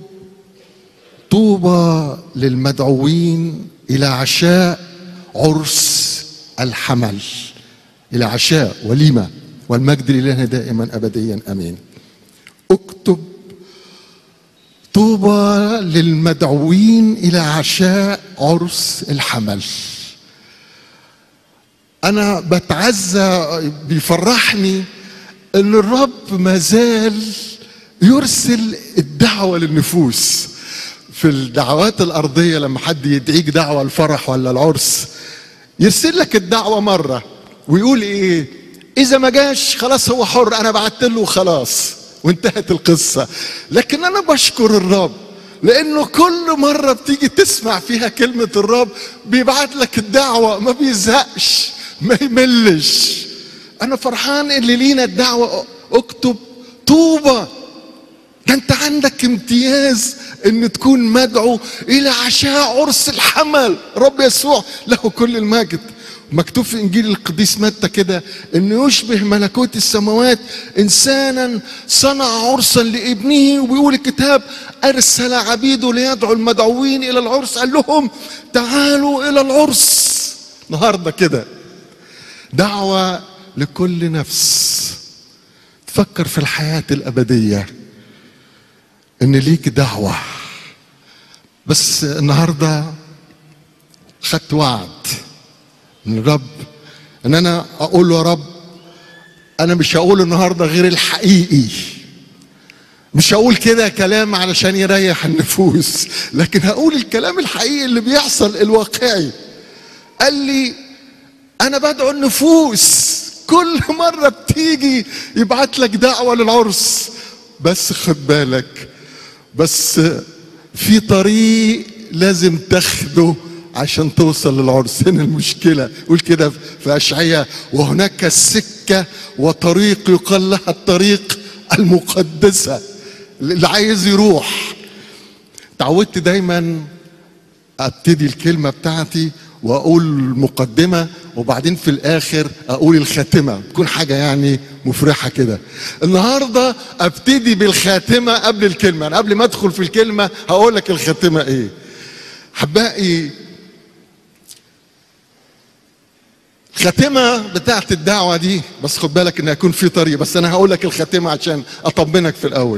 طوبى للمدعوين الى عشاء عرس الحمل الى عشاء وليمه والمجد لله دائما ابديا امين اكتب طوبى للمدعوين الى عشاء عرس الحمل انا بتعزى بيفرحني ان الرب ما زال يرسل الدعوه للنفوس في الدعوات الارضيه لما حد يدعيك دعوه الفرح ولا العرس يرسل لك الدعوه مره ويقول ايه اذا ما جاش خلاص هو حر انا بعت له وخلاص وانتهت القصه لكن انا بشكر الرب لانه كل مره بتيجي تسمع فيها كلمه الرب بيبعت لك الدعوه ما بيزهقش ما يملش انا فرحان اللي لينا الدعوه اكتب طوبى ده انت عندك امتياز ان تكون مدعو الى عشاء عرس الحمل رب يسوع له كل المجد مكتوب في انجيل القديس متى كده انه يشبه ملكوت السماوات انسانا صنع عرسا لابنه وبيقول الكتاب ارسل عبيده ليدعو المدعوين الى العرس قال لهم تعالوا الى العرس النهارده كده دعوه لكل نفس تفكر في الحياه الابديه ان ليك دعوه بس النهارده خدت وعد من الرب ان انا اقول له يا رب انا مش هقول النهارده غير الحقيقي مش هقول كده كلام علشان يريح النفوس لكن هقول الكلام الحقيقي اللي بيحصل الواقعي قال لي انا بدعو النفوس كل مره بتيجي يبعت لك دعوه للعرس بس خد بالك بس في طريق لازم تاخده عشان توصل للعرس هنا المشكلة يقول كده في أشعية وهناك سكة وطريق يقال لها الطريق المقدسة اللي عايز يروح تعودت دايما ابتدي الكلمة بتاعتي واقول المقدمة وبعدين في الاخر اقول الخاتمة تكون حاجة يعني مفرحة كده النهاردة ابتدي بالخاتمة قبل الكلمة أنا قبل ما ادخل في الكلمة هقول لك الخاتمة ايه حبائي الخاتمة بتاعت الدعوة دي بس خد بالك ان هيكون في طريق بس انا هقول لك الخاتمة عشان اطمنك في الاول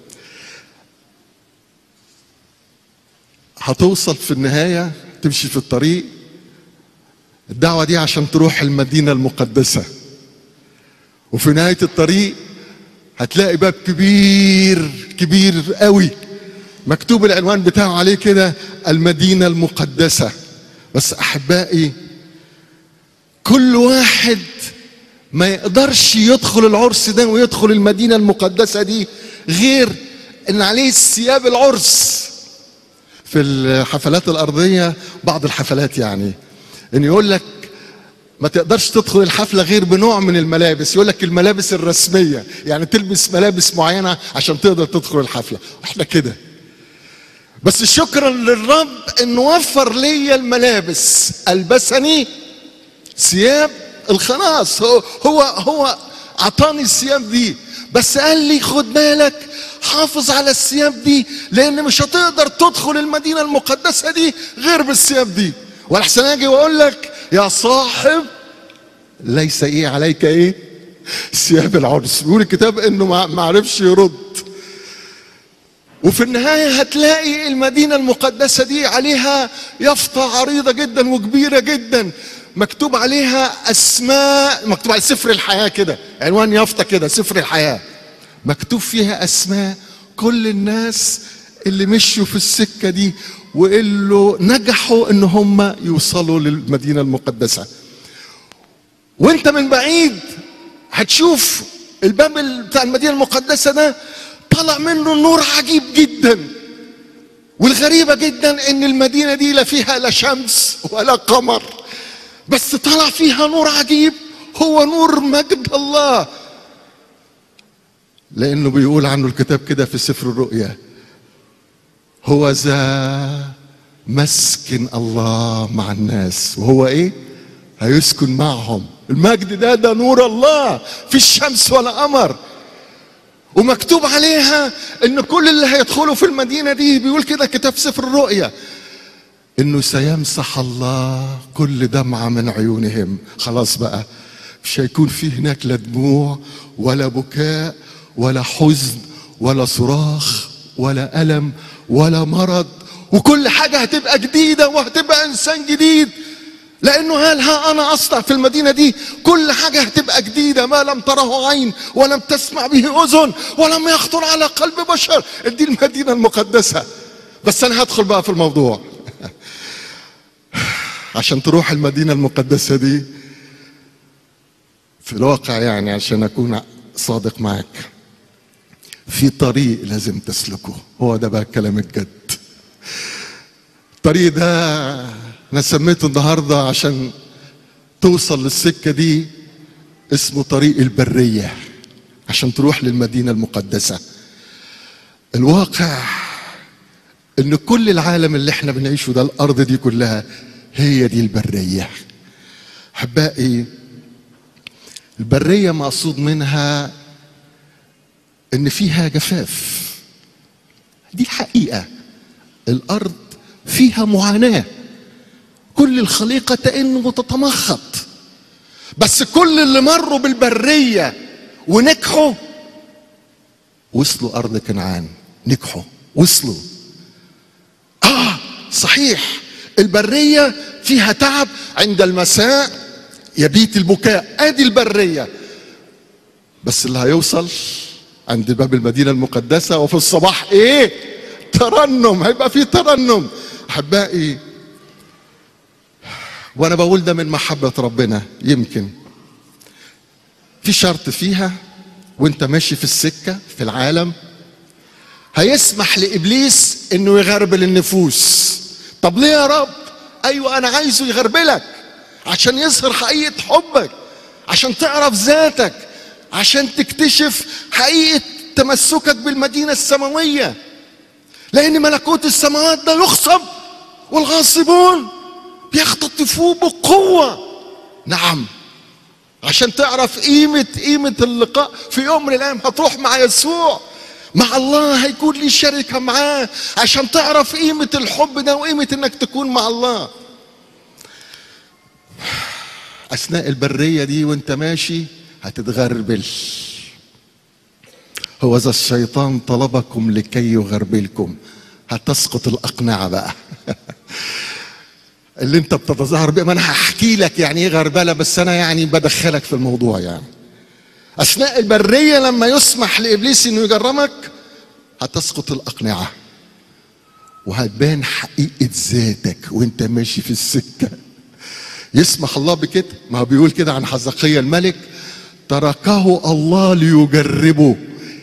هتوصل في النهاية تمشي في الطريق الدعوة دي عشان تروح المدينة المقدسة وفي نهاية الطريق هتلاقي باب كبير كبير قوي مكتوب العنوان بتاعه عليه كده المدينة المقدسة بس أحبائي كل واحد ما يقدرش يدخل العرس ده ويدخل المدينة المقدسة دي غير ان عليه ثياب العرس في الحفلات الأرضية بعض الحفلات يعني ان يقول لك ما تقدرش تدخل الحفلة غير بنوع من الملابس يقول لك الملابس الرسمية يعني تلبس ملابس معينة عشان تقدر تدخل الحفلة احنا كده بس شكرا للرب انه وفر لي الملابس البسني ثياب الخلاص هو هو هو اعطاني الثياب دي بس قال لي خد بالك حافظ على الثياب دي لان مش هتقدر تدخل المدينه المقدسه دي غير بالثياب دي والاحسن اجي واقول لك يا صاحب ليس ايه عليك ايه ثياب العرس بيقول الكتاب انه ما عرفش يرد وفي النهاية هتلاقي المدينة المقدسة دي عليها يافطة عريضة جدا وكبيرة جدا مكتوب عليها أسماء مكتوب على سفر الحياة كده عنوان يافطة كده سفر الحياة مكتوب فيها أسماء كل الناس اللي مشوا في السكة دي واللي نجحوا ان هم يوصلوا للمدينة المقدسة وانت من بعيد هتشوف الباب بتاع المدينة المقدسة ده طلع منه نور عجيب جدا والغريبة جدا ان المدينة دي لا فيها لا شمس ولا قمر بس طلع فيها نور عجيب هو نور مجد الله لانه بيقول عنه الكتاب كده في سفر الرؤيا هو ذا مسكن الله مع الناس وهو ايه هيسكن معهم المجد ده ده نور الله في الشمس ولا قمر ومكتوب عليها ان كل اللي هيدخلوا في المدينة دي بيقول كده كتاب سفر الرؤيا انه سيمسح الله كل دمعة من عيونهم خلاص بقى مش هيكون في هناك لا دموع ولا بكاء ولا حزن ولا صراخ ولا ألم ولا مرض وكل حاجة هتبقى جديدة وهتبقى إنسان جديد لأنه قال ها أنا أصنع في المدينة دي كل حاجة هتبقى جديدة ما لم تره عين ولم تسمع به أذن ولم يخطر على قلب بشر دي المدينة المقدسة بس أنا هدخل بقى في الموضوع عشان تروح المدينة المقدسة دي في الواقع يعني عشان أكون صادق معك في طريق لازم تسلكه هو ده بقى الكلام الجد الطريق ده انا سميته النهارده عشان توصل للسكه دي اسمه طريق البريه عشان تروح للمدينه المقدسه الواقع ان كل العالم اللي احنا بنعيشه ده الارض دي كلها هي دي البريه احبائي البريه مقصود منها ان فيها جفاف دي الحقيقه الارض فيها معاناه كل الخليقه تئن وتتمخط بس كل اللي مروا بالبريه ونجحوا وصلوا ارض كنعان نجحوا وصلوا اه صحيح البريه فيها تعب عند المساء يبيت البكاء ادي البريه بس اللي هيوصل عند باب المدينه المقدسه وفي الصباح ايه ترنم هيبقى في ترنم احبائي وانا بقول ده من محبه ربنا يمكن في شرط فيها وانت ماشي في السكه في العالم هيسمح لابليس انه يغربل النفوس طب ليه يا رب ايوه انا عايزه يغربلك عشان يظهر حقيقه حبك عشان تعرف ذاتك عشان تكتشف حقيقه تمسكك بالمدينه السماويه لان ملكوت السماوات ده يخصب والغاصبون بيختطفوه بقوه نعم عشان تعرف قيمة قيمة اللقاء في يوم من الأيام هتروح مع يسوع مع الله هيكون لي شركة معاه عشان تعرف قيمة الحب ده وقيمة انك تكون مع الله أثناء البرية دي وانت ماشي هتتغربل هو ذا الشيطان طلبكم لكي يغربلكم هتسقط الأقنعة بقى اللي انت بتتظاهر بيه ما انا هحكي لك يعني ايه غربله بس انا يعني بدخلك في الموضوع يعني اثناء البريه لما يسمح لابليس انه يجرمك هتسقط الاقنعه وهتبان حقيقه ذاتك وانت ماشي في السكه يسمح الله بكده ما هو بيقول كده عن حزقية الملك تركه الله ليجربه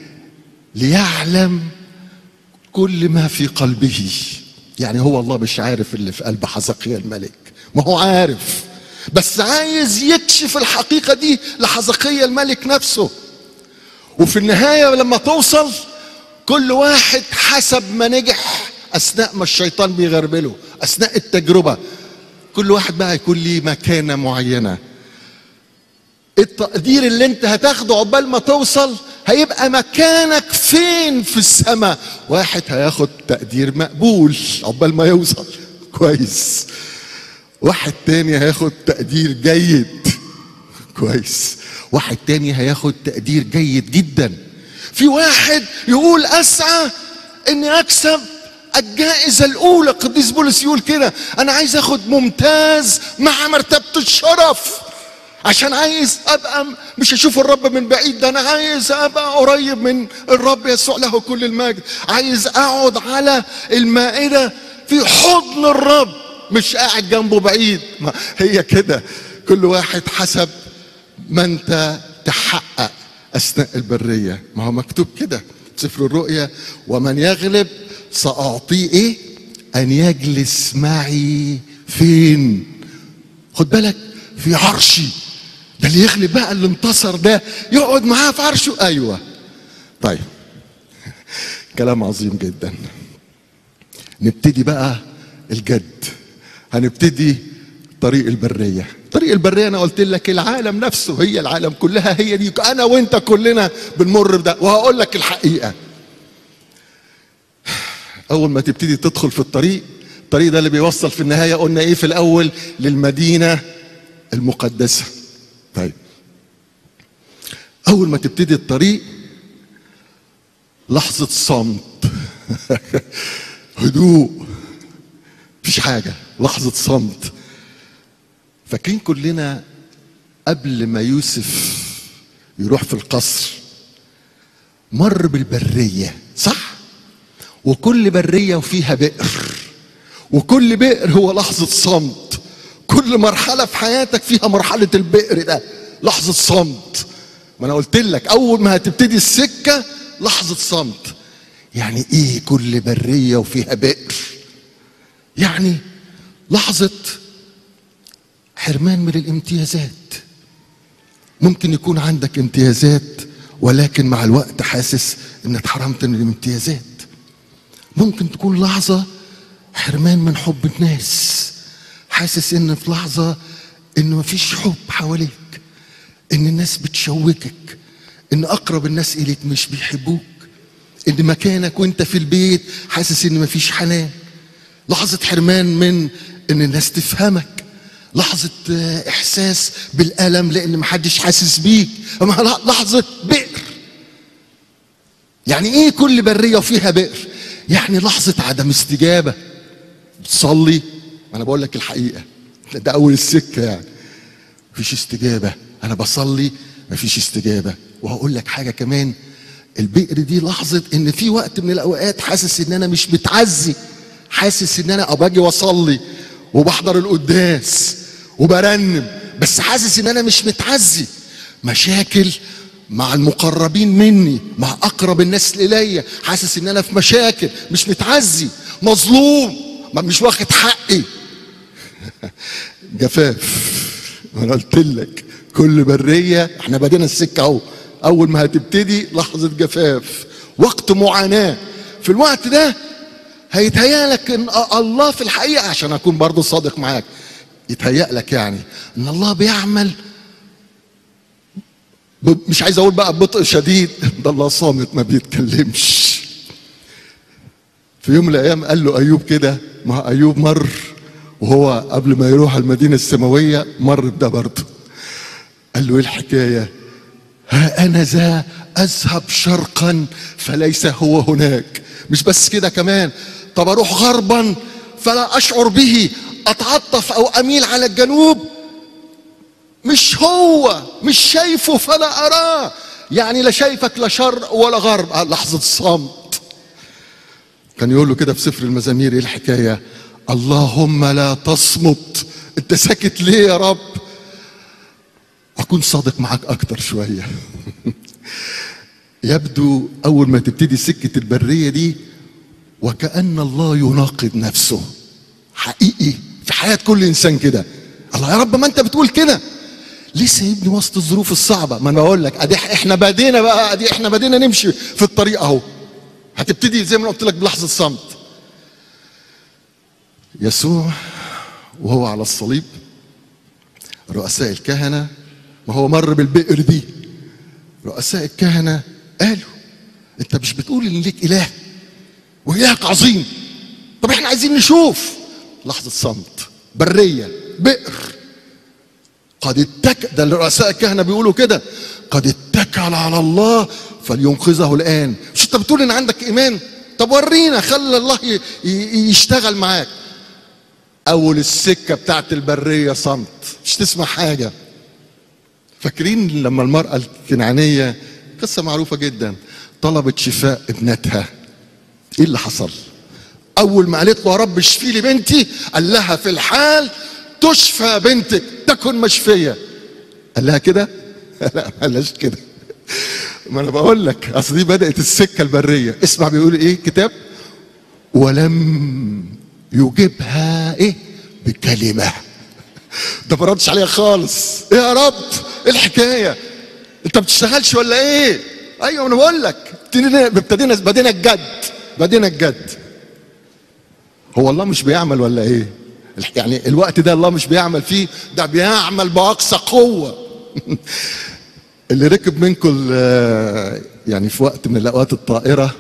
ليعلم كل ما في قلبه يعني هو الله مش عارف اللي في قلب حزقية الملك ما هو عارف بس عايز يكشف الحقيقة دي لحزقية الملك نفسه وفي النهاية لما توصل كل واحد حسب ما نجح أثناء ما الشيطان بيغربله أثناء التجربة كل واحد بقى يكون ليه مكانة معينة التقدير اللي انت هتاخده عقبال ما توصل هيبقى مكانك فين في السماء واحد هياخد تقدير مقبول عقبال ما يوصل كويس واحد تاني هياخد تقدير جيد كويس واحد تاني هياخد تقدير جيد جدا في واحد يقول اسعى اني اكسب الجائزة الأولى قديس بولس يقول كده أنا عايز أخد ممتاز مع مرتبة الشرف عشان عايز ابقى مش اشوف الرب من بعيد ده انا عايز ابقى قريب من الرب يسوع له كل المجد عايز اقعد على المائده في حضن الرب مش قاعد جنبه بعيد ما هي كده كل واحد حسب ما انت تحقق اثناء البريه ما هو مكتوب كده سفر الرؤيا ومن يغلب ساعطيه ايه ان يجلس معي فين خد بالك في عرشي ده اللي يغلب بقى اللي انتصر ده يقعد معاه في عرشه ايوه طيب كلام عظيم جدا نبتدي بقى الجد هنبتدي طريق البريه طريق البريه انا قلت لك العالم نفسه هي العالم كلها هي دي انا وانت كلنا بنمر بده وهقول لك الحقيقه اول ما تبتدي تدخل في الطريق الطريق ده اللي بيوصل في النهايه قلنا ايه في الاول للمدينه المقدسه طيب اول ما تبتدي الطريق لحظه صمت هدوء مفيش حاجه لحظه صمت فاكرين كلنا قبل ما يوسف يروح في القصر مر بالبريه صح وكل بريه وفيها بئر وكل بئر هو لحظه صمت كل مرحله في حياتك فيها مرحله البئر ده لحظه صمت ما انا قلت لك اول ما هتبتدي السكه لحظه صمت يعني ايه كل بريه وفيها بئر يعني لحظه حرمان من الامتيازات ممكن يكون عندك امتيازات ولكن مع الوقت حاسس انك اتحرمت من الامتيازات ممكن تكون لحظة حرمان من حب الناس حاسس ان في لحظة ان مفيش حب حواليك ان الناس بتشوكك ان اقرب الناس اليك مش بيحبوك ان مكانك وانت في البيت حاسس ان مفيش حنان لحظة حرمان من ان الناس تفهمك لحظة آه، احساس بالالم لان محدش حاسس بيك أما لحظة بئر يعني ايه كل برية وفيها بئر يعني لحظة عدم استجابة بتصلي انا بقول لك الحقيقة ده اول السكة يعني مفيش استجابة انا بصلي مفيش استجابة وهقول لك حاجة كمان البئر دي لحظة ان في وقت من الاوقات حاسس ان انا مش متعزي حاسس ان انا باجي واصلي وبحضر القداس وبرنم بس حاسس ان انا مش متعزي مشاكل مع المقربين مني مع اقرب الناس الي حاسس ان انا في مشاكل مش متعزي مظلوم ما مش واخد حقي جفاف انا قلت لك كل بريه احنا بدينا السكه اهو اول ما هتبتدي لحظه جفاف وقت معاناه في الوقت ده هيتهيأ لك ان الله في الحقيقه عشان اكون برضو صادق معاك يتهيأ لك يعني ان الله بيعمل ب- مش عايز اقول بقى ببطء شديد ده الله صامت ما بيتكلمش في يوم من الايام قال له ايوب كده ما ايوب مر وهو قبل ما يروح المدينه السماويه مر بده برضه قال له ايه الحكايه ها انا ذا اذهب شرقا فليس هو هناك مش بس كده كمان طب اروح غربا فلا اشعر به اتعطف او اميل على الجنوب مش هو مش شايفه فلا اراه يعني لا شايفك لا شرق ولا غرب آه، لحظه صمت كان يقول له كده في سفر المزامير ايه الحكايه اللهم لا تصمت انت ساكت ليه يا رب اكون صادق معاك اكتر شويه يبدو اول ما تبتدي سكه البريه دي وكأن الله يناقض نفسه حقيقي في حياة كل إنسان كده الله يا رب ما أنت بتقول كده ليه سايبني وسط الظروف الصعبة ما أنا بقول لك أدي إحنا بدينا بقى أدي إحنا بدينا نمشي في الطريق أهو هتبتدي زي ما أنا قلت لك بلحظة صمت يسوع وهو على الصليب رؤساء الكهنة ما هو مر بالبئر دي رؤساء الكهنة قالوا انت مش بتقول ان ليك اله وإلهك عظيم طب احنا عايزين نشوف لحظة صمت برية بئر قد اتكل ده اللي رؤساء الكهنة بيقولوا كده قد اتكل على الله فلينقذه الآن مش انت بتقول ان عندك إيمان طب ورينا خلي الله ي- ي- يشتغل معاك أول السكة بتاعت البرية صمت مش تسمع حاجة فاكرين لما المرأة الكنعانية قصة معروفة جدا طلبت شفاء ابنتها ايه اللي حصل اول ما قالت له يا رب اشفي لي بنتي قال لها في الحال تشفى بنتك تكن مشفيه قال لها كده لا ما قالهاش كده ما انا بقول لك اصل دي بدات السكه البريه اسمع بيقول ايه كتاب ولم يجبها ايه بكلمه ده ما ردش عليها خالص ايه يا رب ايه الحكايه انت ما بتشتغلش ولا ايه ايوه انا بقول لك ابتدينا ابتدينا بدينا الجد بدينا الجد هو الله مش بيعمل ولا ايه يعني الوقت ده الله مش بيعمل فيه ده بيعمل باقصى قوه اللي ركب منكم ال- يعني في وقت من الاوقات الطائره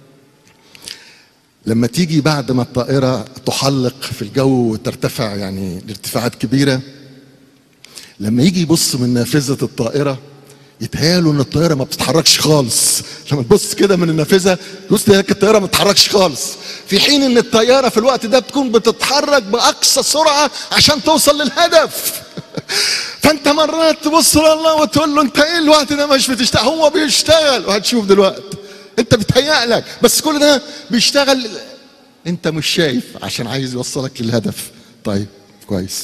لما تيجي بعد ما الطائره تحلق في الجو وترتفع يعني لارتفاعات كبيره لما يجي يبص من نافذه الطائره يتهيأله ان الطياره ما بتتحركش خالص لما تبص كده من النافذه تبص تلاقي الطياره ما بتتحركش خالص في حين ان الطياره في الوقت ده بتكون بتتحرك باقصى سرعه عشان توصل للهدف فانت مرات تبص لله وتقول له انت ايه الوقت ده مش بتشتغل هو بيشتغل وهتشوف دلوقتي انت بتهيأ لك بس كل ده بيشتغل انت مش شايف عشان عايز يوصلك للهدف طيب كويس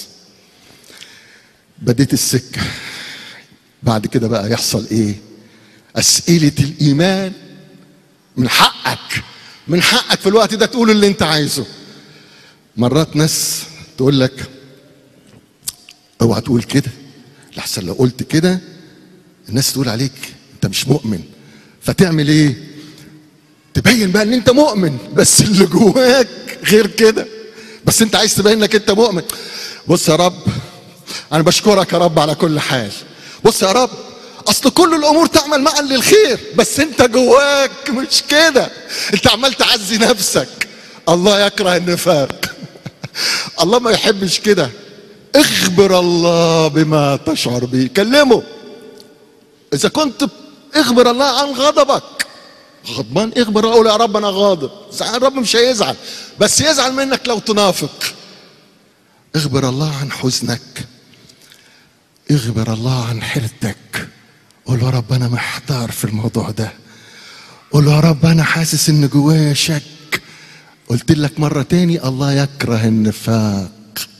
بديت السكه بعد كده بقى يحصل ايه اسئله الايمان من حقك من حقك في الوقت ده تقول اللي انت عايزه مرات ناس تقول لك اوعى تقول كده لحسن لو قلت كده الناس تقول عليك انت مش مؤمن فتعمل ايه تبين بقى ان انت مؤمن بس اللي جواك غير كده بس انت عايز تبين انك انت مؤمن بص يا رب انا بشكرك يا رب على كل حال بص يا رب اصل كل الامور تعمل معا للخير بس انت جواك مش كده انت عمال تعزي نفسك الله يكره النفاق الله ما يحبش كده اخبر الله بما تشعر به كلمه اذا كنت اخبر الله عن غضبك غضبان اخبر الله قول يا رب انا غاضب ساعات الرب مش هيزعل بس يزعل منك لو تنافق اخبر الله عن حزنك اخبر الله عن حيرتك قول يا رب انا محتار في الموضوع ده قول يا رب انا حاسس ان جوايا شك قلت لك مرة تاني الله يكره النفاق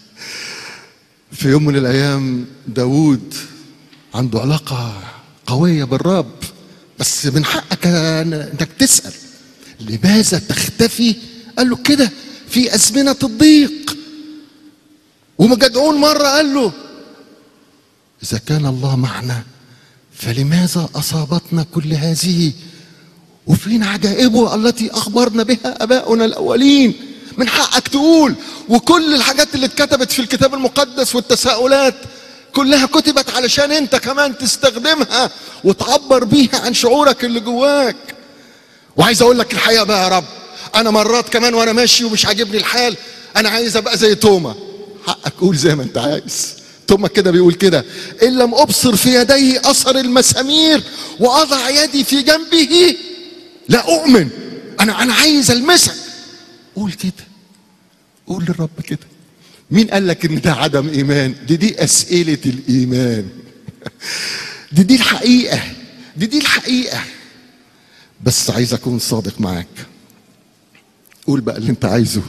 في يوم من الايام داود عنده علاقة قوية بالرب بس من حقك انك تسأل لماذا تختفي قال له كده في أزمنة الضيق ومجدعون مرة قال له إذا كان الله معنا فلماذا أصابتنا كل هذه وفين عجائبه التي أخبرنا بها أباؤنا الأولين من حقك تقول وكل الحاجات اللي اتكتبت في الكتاب المقدس والتساؤلات كلها كتبت علشان انت كمان تستخدمها وتعبر بيها عن شعورك اللي جواك وعايز اقول لك الحقيقه بقى يا رب انا مرات كمان وانا ماشي ومش عاجبني الحال انا عايز ابقى زي توما حقك قول زي ما انت عايز توما كده بيقول كده ان لم ابصر في يديه اثر المسامير واضع يدي في جنبه لا اؤمن انا انا عايز المسك قول كده قول للرب كده مين قال لك ان ده عدم ايمان دي دي اسئله الايمان دي دي الحقيقه دي دي الحقيقه بس عايز اكون صادق معاك قول بقى اللي انت عايزه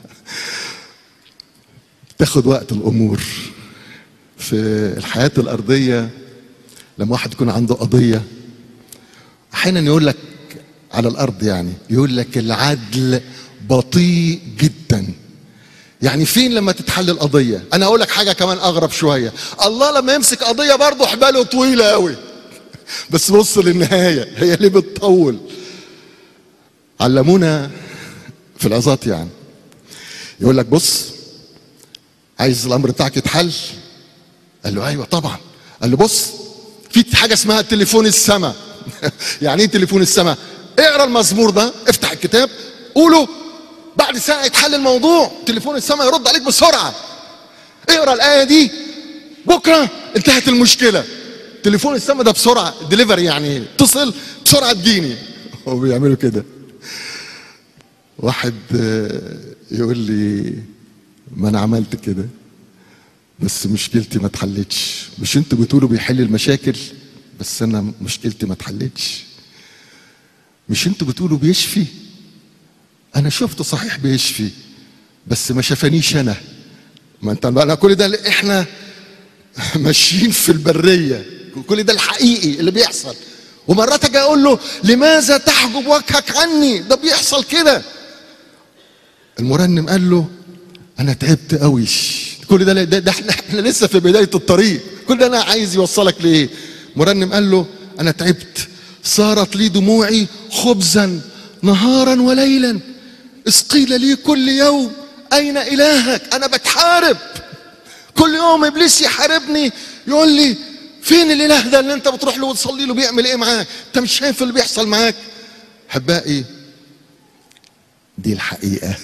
تاخد وقت الامور في الحياه الارضيه لما واحد يكون عنده قضيه احيانا يقول لك على الارض يعني يقول لك العدل بطيء جدا يعني فين لما تتحل القضيه انا اقول لك حاجه كمان اغرب شويه الله لما يمسك قضيه برضه حباله طويله قوي بس بص للنهايه هي ليه بتطول علمونا في العظات يعني يقول لك بص عايز الامر بتاعك يتحل قال له ايوه طبعا قال له بص في حاجه اسمها تليفون السماء يعني ايه تليفون السماء اقرا المزمور ده افتح الكتاب قوله بعد ساعه يتحل الموضوع تليفون السماء يرد عليك بسرعه اقرا الايه دي بكره انتهت المشكله تليفون السماء ده بسرعه ديليفري يعني اتصل بسرعه تجيني هو بيعملوا كده واحد آه، يقول لي ما انا عملت كده بس مشكلتي ما اتحلتش مش انتوا بتقولوا بيحل المشاكل بس انا مشكلتي ما اتحلتش مش انتوا بتقولوا بيشفي انا شفته صحيح بيشفي بس ما شفانيش انا ما انت بقى كل ده اللي احنا ماشيين في البريه كل ده الحقيقي اللي بيحصل ومرات اجي اقول له لماذا تحجب وجهك عني ده بيحصل كده المرنم قال له انا تعبت قوي كل ده ده, ده احنا احنا لسه في بدايه الطريق كل ده انا عايز يوصلك لايه مرنم قال له انا تعبت صارت لي دموعي خبزا نهارا وليلا اسقيل لي كل يوم اين الهك انا بتحارب كل يوم ابليس يحاربني يقول لي فين الاله ده اللي انت بتروح له وتصلي له بيعمل ايه معاك انت مش شايف اللي بيحصل معاك احبائي دي الحقيقه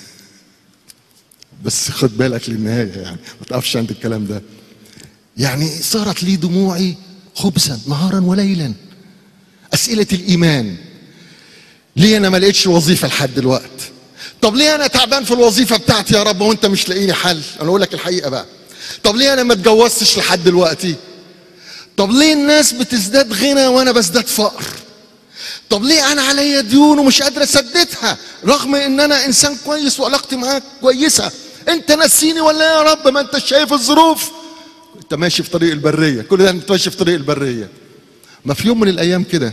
بس خد بالك للنهايه يعني ما تقفش عند الكلام ده يعني صارت لي دموعي خبزا نهارا وليلا اسئله الايمان ليه انا ما لقيتش وظيفه لحد دلوقت طب ليه انا تعبان في الوظيفه بتاعتي يا رب وانت مش لاقيني حل انا اقول لك الحقيقه بقى طب ليه انا ما اتجوزتش لحد دلوقتي طب ليه الناس بتزداد غنى وانا بزداد فقر طب ليه انا عليا ديون ومش قادر اسددها رغم ان انا انسان كويس وعلاقتي معاك كويسه انت نسيني ولا إيه يا رب ما انت شايف الظروف انت ماشي في طريق البريه كل ده انت ماشي في طريق البريه ما في يوم من الايام كده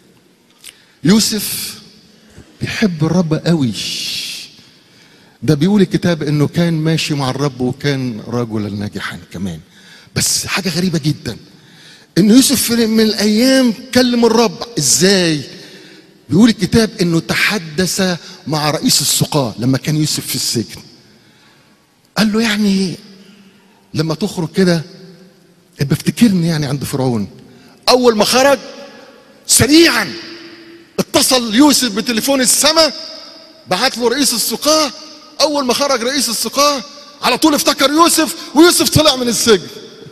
يوسف بيحب الرب قوي ده بيقول الكتاب انه كان ماشي مع الرب وكان رجلا ناجحا كمان بس حاجه غريبه جدا ان يوسف في من الايام كلم الرب ازاي بيقول الكتاب انه تحدث مع رئيس السقاة لما كان يوسف في السجن قال له يعني لما تخرج كده ابقى افتكرني يعني عند فرعون اول ما خرج سريعا اتصل يوسف بتليفون السماء بعت له رئيس السقاة اول ما خرج رئيس السقاة على طول افتكر يوسف ويوسف طلع من السجن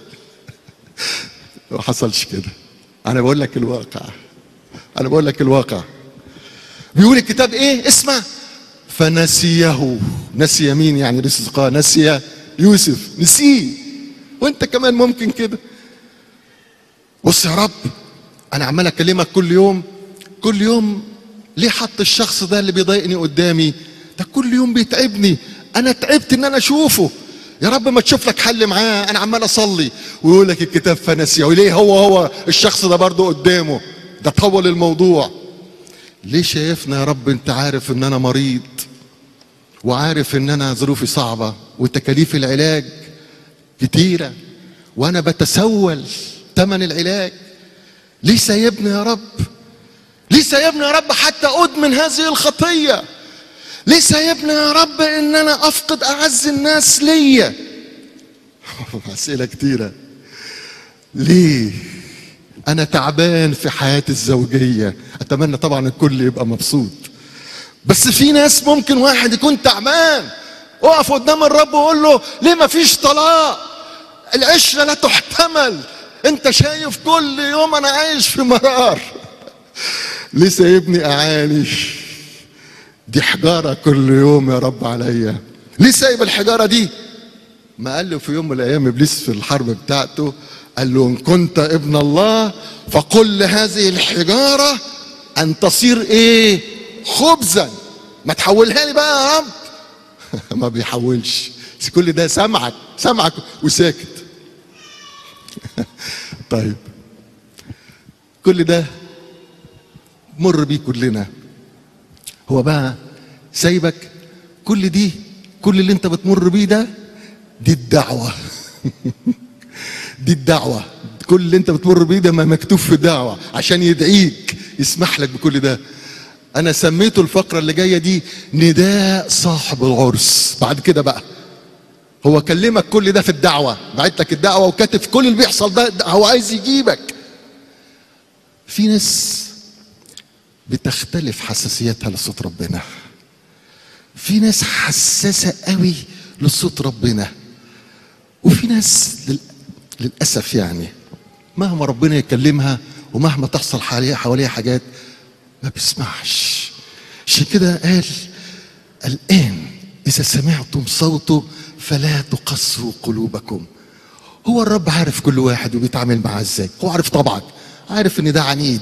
ما حصلش كده انا بقول لك الواقع انا بقول لك الواقع بيقول الكتاب ايه اسمع فنسيه نسي مين يعني رئيس السقاة نسي يوسف نسيه وانت كمان ممكن كده بص يا رب انا عمال اكلمك كل يوم كل يوم ليه حط الشخص ده اللي بيضايقني قدامي ده كل يوم بيتعبني انا تعبت ان انا اشوفه يا رب ما تشوف لك حل معاه انا عمال اصلي ويقول لك الكتاب فنسيه وليه هو هو الشخص ده برضه قدامه ده طول الموضوع ليه شايفنا يا رب انت عارف ان انا مريض وعارف ان انا ظروفي صعبه وتكاليف العلاج كتيره وانا بتسول ثمن العلاج ليه سايبني يا رب ليه سايبني يا رب حتى ادمن هذه الخطيه ليه سايبني يا رب ان انا افقد اعز الناس ليا اسئله كتيره ليه انا تعبان في حياتي الزوجيه اتمنى طبعا الكل يبقى مبسوط بس في ناس ممكن واحد يكون تعبان اقف قدام الرب وقول له ليه ما فيش طلاق العشره لا تحتمل انت شايف كل يوم انا عايش في مرار ليه سايبني اعاني دي حجاره كل يوم يا رب عليا ليه سايب الحجاره دي ما قال له في يوم من الايام ابليس في الحرب بتاعته قال له ان كنت ابن الله فقل لهذه الحجاره ان تصير ايه خبزا ما تحولها لي بقى يا رب ما بيحولش بس كل ده سمعك سمعك وساكت طيب كل ده مر بيه كلنا هو بقى سايبك كل دي كل اللي انت بتمر بيه ده دي الدعوة دي الدعوة كل اللي انت بتمر بيه ده ما مكتوب في الدعوة عشان يدعيك يسمح لك بكل ده انا سميته الفقرة اللي جاية دي نداء صاحب العرس بعد كده بقى هو كلمك كل ده في الدعوة بعت لك الدعوة وكاتب كل اللي بيحصل ده هو عايز يجيبك في ناس بتختلف حساسيتها لصوت ربنا في ناس حساسة قوي لصوت ربنا وفي ناس لل... للأسف يعني مهما ربنا يكلمها ومهما تحصل حواليها حواليها حاجات ما بيسمعش عشان كده قال الآن إذا سمعتم صوته فلا تقسوا قلوبكم هو الرب عارف كل واحد وبيتعامل معاه ازاي هو عارف طبعا عارف ان ده عنيد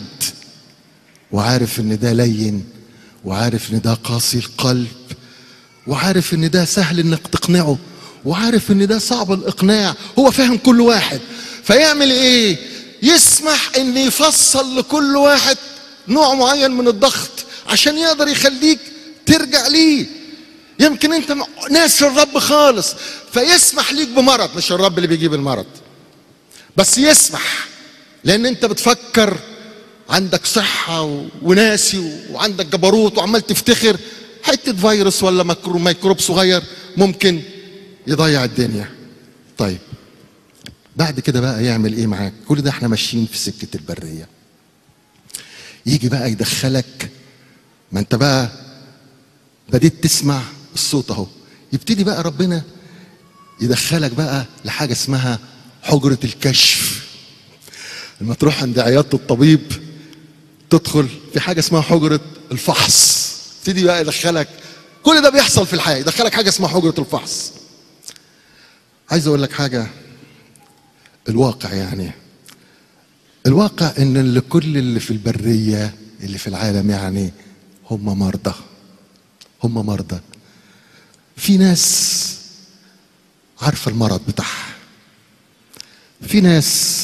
وعارف ان ده لين وعارف ان ده قاسي القلب وعارف ان ده سهل انك تقنعه وعارف ان ده صعب الاقناع هو فاهم كل واحد فيعمل ايه يسمح ان يفصل لكل واحد نوع معين من الضغط عشان يقدر يخليك ترجع ليه يمكن انت ناسي الرب خالص فيسمح ليك بمرض مش الرب اللي بيجيب المرض بس يسمح لان انت بتفكر عندك صحة وناسي وعندك جبروت وعمال تفتخر حتة فيروس ولا ميكرو ميكروب صغير ممكن يضيع الدنيا طيب بعد كده بقى يعمل ايه معاك كل ده احنا ماشيين في سكة البرية يجي بقى يدخلك ما انت بقى بديت تسمع الصوت اهو يبتدي بقى ربنا يدخلك بقى لحاجة اسمها حجرة الكشف لما تروح عند عيادة الطبيب تدخل في حاجة اسمها حجرة الفحص يبتدي بقى يدخلك كل ده بيحصل في الحياة يدخلك حاجة اسمها حجرة الفحص عايز اقول لك حاجة الواقع يعني الواقع ان اللي كل اللي في البرية اللي في العالم يعني هم مرضى هم مرضى في ناس عارفة المرض بتاعها في ناس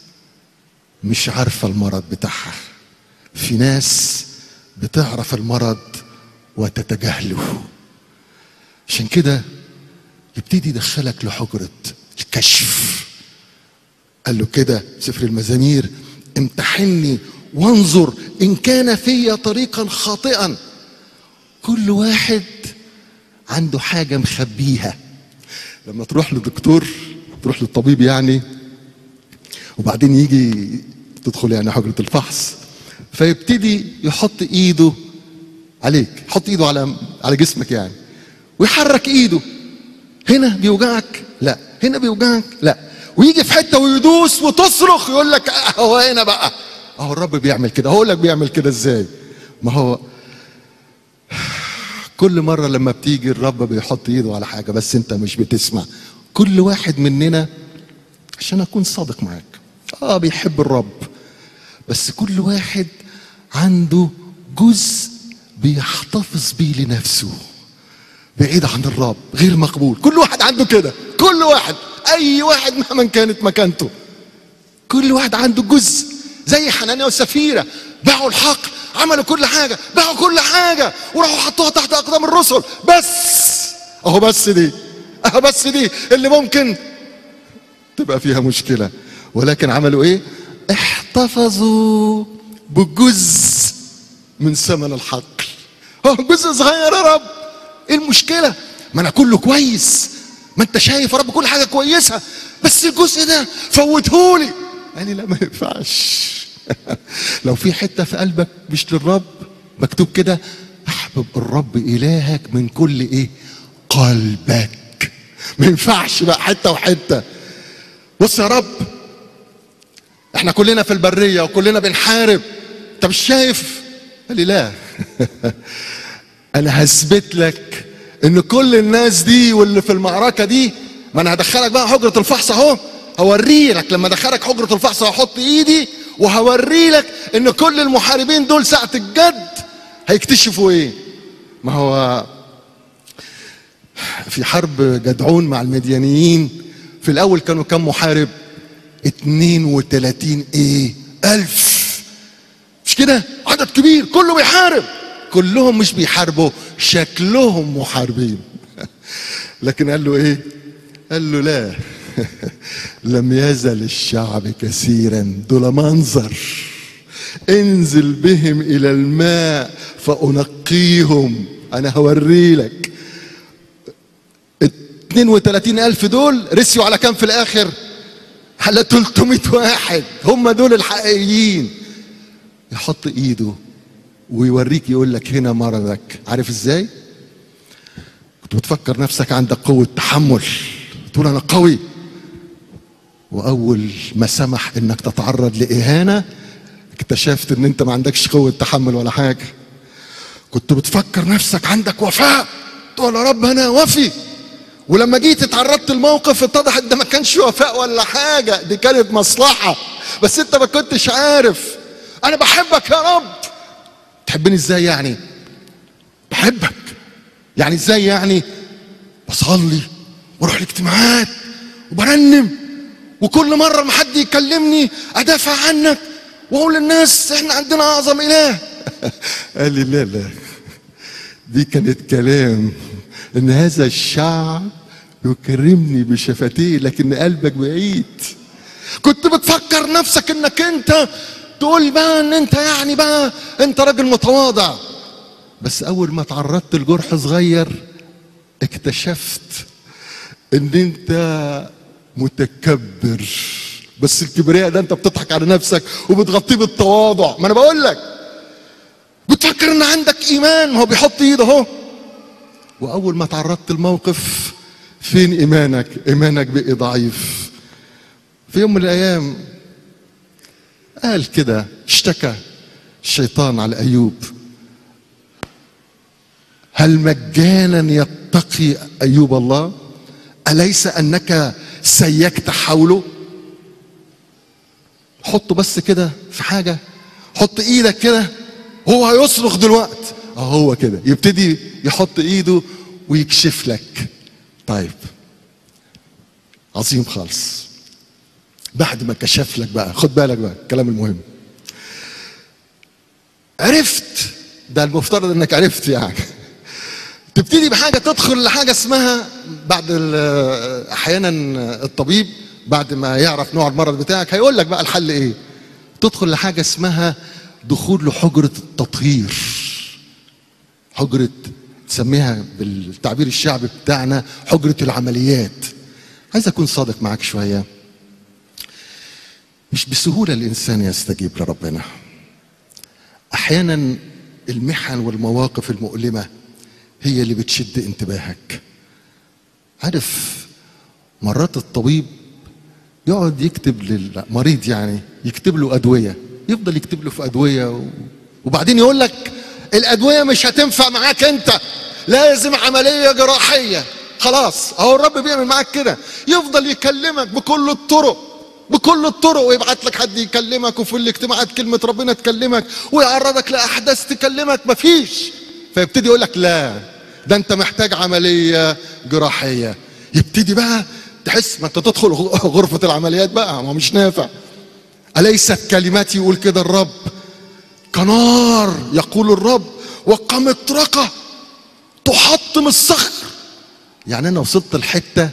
مش عارفة المرض بتاعها في ناس بتعرف المرض وتتجاهله عشان كده يبتدي يدخلك لحجرة الكشف قال له كده سفر المزامير امتحني وانظر ان كان في طريقا خاطئا كل واحد عنده حاجه مخبيها لما تروح لدكتور تروح للطبيب يعني وبعدين يجي تدخل يعني حجره الفحص فيبتدي يحط ايده عليك يحط ايده على على جسمك يعني ويحرك ايده هنا بيوجعك لا هنا بيوجعك لا ويجي في حته ويدوس وتصرخ يقول لك اهو هنا بقى اهو الرب بيعمل كده هقول لك بيعمل كده ازاي ما هو كل مرة لما بتيجي الرب بيحط ايده على حاجة بس انت مش بتسمع كل واحد مننا عشان اكون صادق معاك اه بيحب الرب بس كل واحد عنده جزء بيحتفظ بيه لنفسه بعيد عن الرب غير مقبول كل واحد عنده كده كل واحد اي واحد مهما كانت مكانته كل واحد عنده جزء زي حنانيا وسفيرة باعوا الحقل عملوا كل حاجة باعوا كل حاجة وراحوا حطوها تحت أقدام الرسل بس أهو بس دي أهو بس دي اللي ممكن تبقى فيها مشكلة ولكن عملوا إيه؟ احتفظوا بجزء من ثمن الحقل هو جزء صغير يا رب ايه المشكلة؟ ما انا كله كويس ما انت شايف يا رب كل حاجة كويسة بس الجزء ده فوتهولي قال لي لا ما ينفعش لو في حتة في قلبك مش للرب مكتوب كده احبب الرب الهك من كل ايه قلبك ما ينفعش بقى حتة وحتة بص يا رب احنا كلنا في البرية وكلنا بنحارب انت مش شايف قال لي لا انا هثبت لك ان كل الناس دي واللي في المعركه دي ما انا هدخلك بقى حجره الفحص اهو هوري لك لما ادخلك حجره الفحص هحط ايدي وهوري لك ان كل المحاربين دول ساعه الجد هيكتشفوا ايه ما هو في حرب جدعون مع المديانيين في الاول كانوا كم محارب 32 ايه الف مش كده عدد كبير كله بيحارب كلهم مش بيحاربوا شكلهم محاربين لكن قال له ايه قال له لا لم يزل الشعب كثيرا دول منظر انزل بهم الى الماء فانقيهم انا هوري لك 32 ألف دول رسيوا على كام في الآخر؟ على 300 واحد هم دول الحقيقيين يحط إيده ويوريك يقول لك هنا مرضك عارف ازاي كنت بتفكر نفسك عندك قوة تحمل تقول انا قوي واول ما سمح انك تتعرض لإهانة اكتشفت ان انت ما عندكش قوة تحمل ولا حاجة كنت بتفكر نفسك عندك وفاء تقول يا رب انا وفي ولما جيت اتعرضت الموقف اتضح ان ده ما كانش وفاء ولا حاجة دي كانت مصلحة بس انت ما كنتش عارف انا بحبك يا رب تحبني ازاي يعني بحبك يعني ازاي يعني بصلي واروح الاجتماعات وبرنم وكل مره ما حد يكلمني ادافع عنك واقول للناس احنا عندنا اعظم اله قال لي لا لا دي كانت كلام ان هذا الشعب يكرمني بشفتيه لكن قلبك بعيد كنت بتفكر نفسك انك انت تقول بقى ان انت يعني بقى انت راجل متواضع بس اول ما تعرضت لجرح صغير اكتشفت ان انت متكبر بس الكبرياء ده انت بتضحك على نفسك وبتغطيه بالتواضع ما انا بقول لك بتفكر ان عندك ايمان هو بيحط ايده اهو واول ما تعرضت الموقف فين ايمانك ايمانك بقي ضعيف في يوم من الايام قال كده اشتكى الشيطان على ايوب هل مجانا يتقي ايوب الله اليس انك سيكت حوله حطه بس كده في حاجه حط ايدك كده هو هيصرخ دلوقتي اهو هو كده يبتدي يحط ايده ويكشف لك طيب عظيم خالص بعد ما كشف لك بقى خد بالك بقى الكلام المهم عرفت ده المفترض انك عرفت يعني تبتدي بحاجه تدخل لحاجه اسمها بعد ال- احيانا الطبيب بعد ما يعرف نوع المرض بتاعك هيقول لك بقى الحل ايه تدخل لحاجه اسمها دخول لحجرة التطهير حجرة تسميها بالتعبير الشعبي بتاعنا حجرة العمليات عايز أكون صادق معاك شوية مش بسهولة الإنسان يستجيب لربنا أحيانا المحن والمواقف المؤلمة هي اللي بتشد انتباهك عارف مرات الطبيب يقعد يكتب للمريض يعني يكتب له أدوية يفضل يكتب له في أدوية و... وبعدين يقول لك الأدوية مش هتنفع معاك أنت لازم عملية جراحية خلاص اهو الرب بيعمل معاك كده يفضل يكلمك بكل الطرق بكل الطرق ويبعت لك حد يكلمك وفي الاجتماعات كلمة ربنا تكلمك ويعرضك لأحداث تكلمك مفيش فيبتدي يقول لك لا ده انت محتاج عملية جراحية يبتدي بقى تحس ما انت تدخل غرفة العمليات بقى ما مش نافع أليست كلماتي يقول كده الرب كنار يقول الرب وكمطرقة تحطم الصخر يعني انا وصلت الحته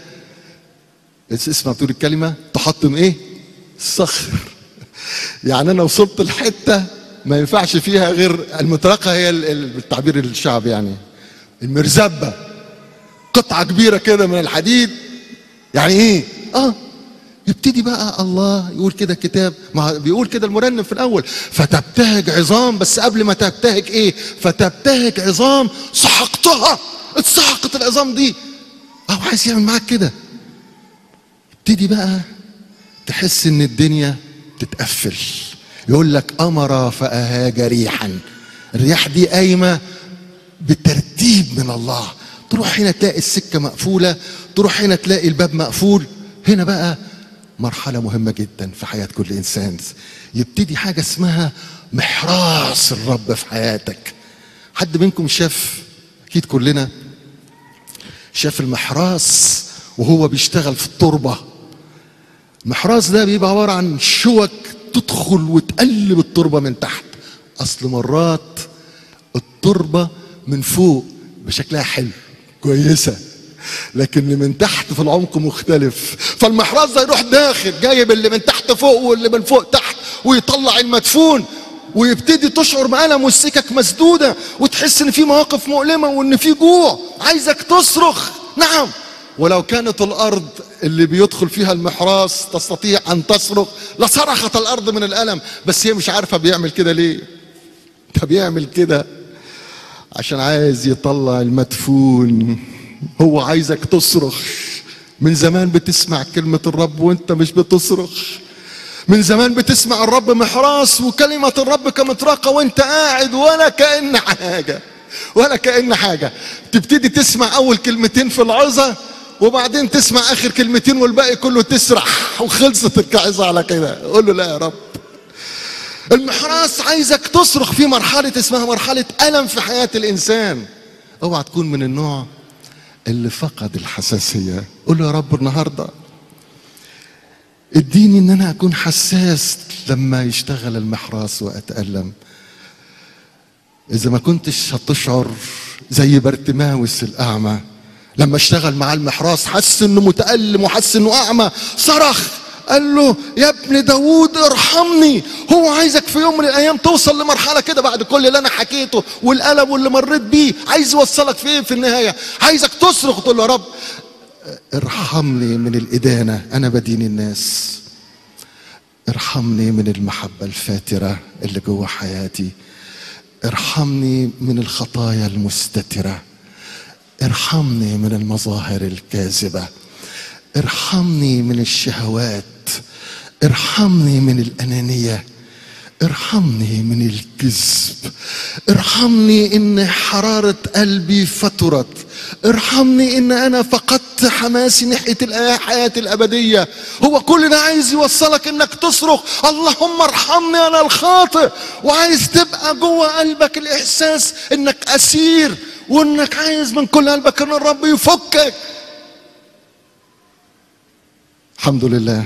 اسمع بتقول الكلمه تحطم ايه الصخر يعني انا وصلت الحته ما ينفعش فيها غير المطرقه هي ال- ال- بالتعبير الشعبي يعني المرزبه قطعه كبيره كده من الحديد يعني ايه اه يبتدي بقى الله يقول كده كتاب ما بيقول كده المرنم في الاول فتبتهج عظام بس قبل ما تبتهج ايه فتبتهج عظام سحقتها اتسحقت العظام دي او عايز يعمل معاك كده يبتدي بقى تحس ان الدنيا تتقفل يقول لك امر فاهاج ريحا الرياح دي قايمه بترتيب من الله تروح هنا تلاقي السكه مقفوله تروح هنا تلاقي الباب مقفول هنا بقى مرحله مهمه جدا في حياه كل انسان يبتدي حاجه اسمها محراس الرب في حياتك حد منكم شاف اكيد كلنا شاف المحراس وهو بيشتغل في التربه المحراس ده بيبقى عباره عن شوك تدخل وتقلب التربه من تحت اصل مرات التربه من فوق بشكلها حلو كويسه لكن اللي من تحت في العمق مختلف فالمحراس ده يروح داخل جايب اللي من تحت فوق واللي من فوق تحت ويطلع المدفون ويبتدي تشعر بألم والسكك مسدودة وتحس ان في مواقف مؤلمة وان في جوع عايزك تصرخ نعم ولو كانت الارض اللي بيدخل فيها المحراس تستطيع ان تصرخ لصرخت الارض من الالم بس هي مش عارفه بيعمل كده ليه ده بيعمل كده عشان عايز يطلع المدفون هو عايزك تصرخ من زمان بتسمع كلمة الرب وانت مش بتصرخ من زمان بتسمع الرب محراس وكلمة الرب كمطرقة وانت قاعد ولا كأن حاجة ولا كأن حاجة تبتدي تسمع أول كلمتين في العظة وبعدين تسمع آخر كلمتين والباقي كله تسرح وخلصت الكعظة على كده قول له لا يا رب المحراس عايزك تصرخ في مرحلة اسمها مرحلة ألم في حياة الإنسان اوعى تكون من النوع اللي فقد الحساسية قول له يا رب النهاردة اديني ان انا اكون حساس لما يشتغل المحراس واتألم اذا ما كنتش هتشعر زي بارتماوس الاعمى لما اشتغل مع المحراس حس انه متألم وحس انه اعمى صرخ قال له يا ابن داوود ارحمني هو عايزك في يوم من الايام توصل لمرحله كده بعد كل اللي انا حكيته والالم واللي مريت بيه عايز يوصلك في ايه في النهايه عايزك تصرخ وتقول له يا رب ارحمني من الادانه انا بدين الناس ارحمني من المحبه الفاتره اللي جوه حياتي ارحمني من الخطايا المستتره ارحمني من المظاهر الكاذبه ارحمني من الشهوات ارحمني من الانانيه ارحمني من الكذب ارحمني ان حراره قلبي فترت ارحمني ان انا فقدت حماسي ناحيه الحياه الابديه هو كل ده عايز يوصلك انك تصرخ اللهم ارحمني انا الخاطئ وعايز تبقى جوه قلبك الاحساس انك اسير وانك عايز من كل قلبك ان الرب يفكك الحمد لله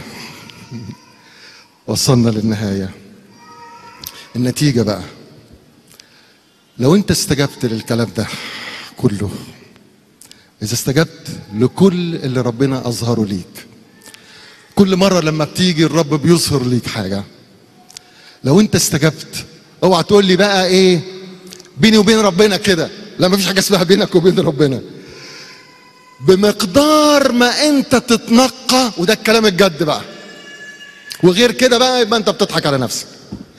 وصلنا للنهايه النتيجه بقى لو انت استجبت للكلام ده كله اذا استجبت لكل اللي ربنا اظهره ليك كل مره لما بتيجي الرب بيظهر ليك حاجه لو انت استجبت اوعى تقول لي بقى ايه بيني وبين ربنا كده لا مفيش حاجه اسمها بينك وبين ربنا بمقدار ما انت تتنقى وده الكلام الجد بقى وغير كده بقى يبقى انت بتضحك على نفسك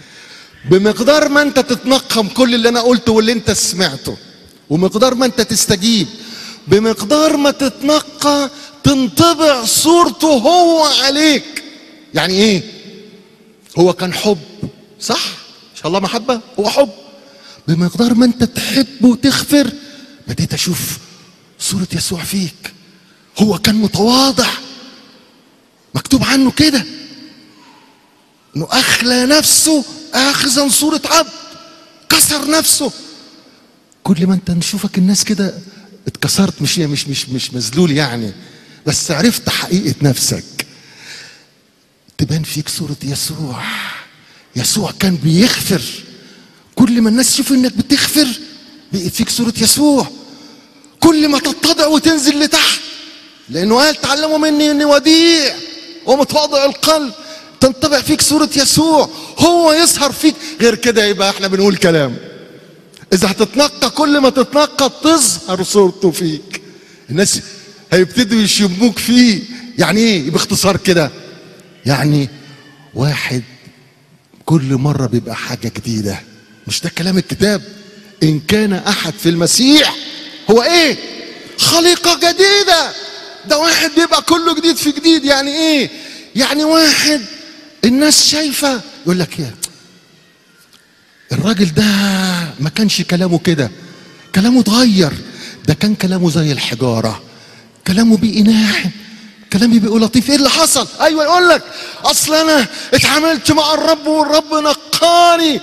بمقدار ما انت تتنقم كل اللي انا قلته واللي انت سمعته ومقدار ما انت تستجيب بمقدار ما تتنقى تنطبع صورته هو عليك يعني ايه هو كان حب صح ان شاء الله محبه هو حب بمقدار ما انت تحب وتغفر بديت اشوف صوره يسوع فيك هو كان متواضع مكتوب عنه كده انه اخلى نفسه اخذا صوره عبد كسر نفسه كل ما انت نشوفك الناس كده اتكسرت مش مش مش مش مذلول يعني بس عرفت حقيقه نفسك تبان فيك صوره يسوع يسوع كان بيغفر كل ما الناس تشوف انك بتغفر بقت فيك صوره يسوع كل ما تتضع وتنزل لتحت لانه قال تعلموا مني اني وديع ومتواضع القلب تنطبع فيك صورة يسوع هو يظهر فيك غير كده يبقى احنا بنقول كلام اذا هتتنقى كل ما تتنقى تظهر صورته فيك الناس هيبتدوا يشموك فيه يعني ايه باختصار كده يعني واحد كل مرة بيبقى حاجة جديدة مش ده كلام الكتاب ان كان احد في المسيح هو ايه خليقة جديدة ده واحد بيبقى كله جديد في جديد يعني ايه يعني واحد الناس شايفة يقول لك يا الراجل ده ما كانش كلامه كده كلامه اتغير ده كان كلامه زي الحجارة كلامه بيئي ناعم كلامي بيقول لطيف ايه اللي حصل ايوه يقول لك اصل انا اتعاملت مع الرب والرب نقاني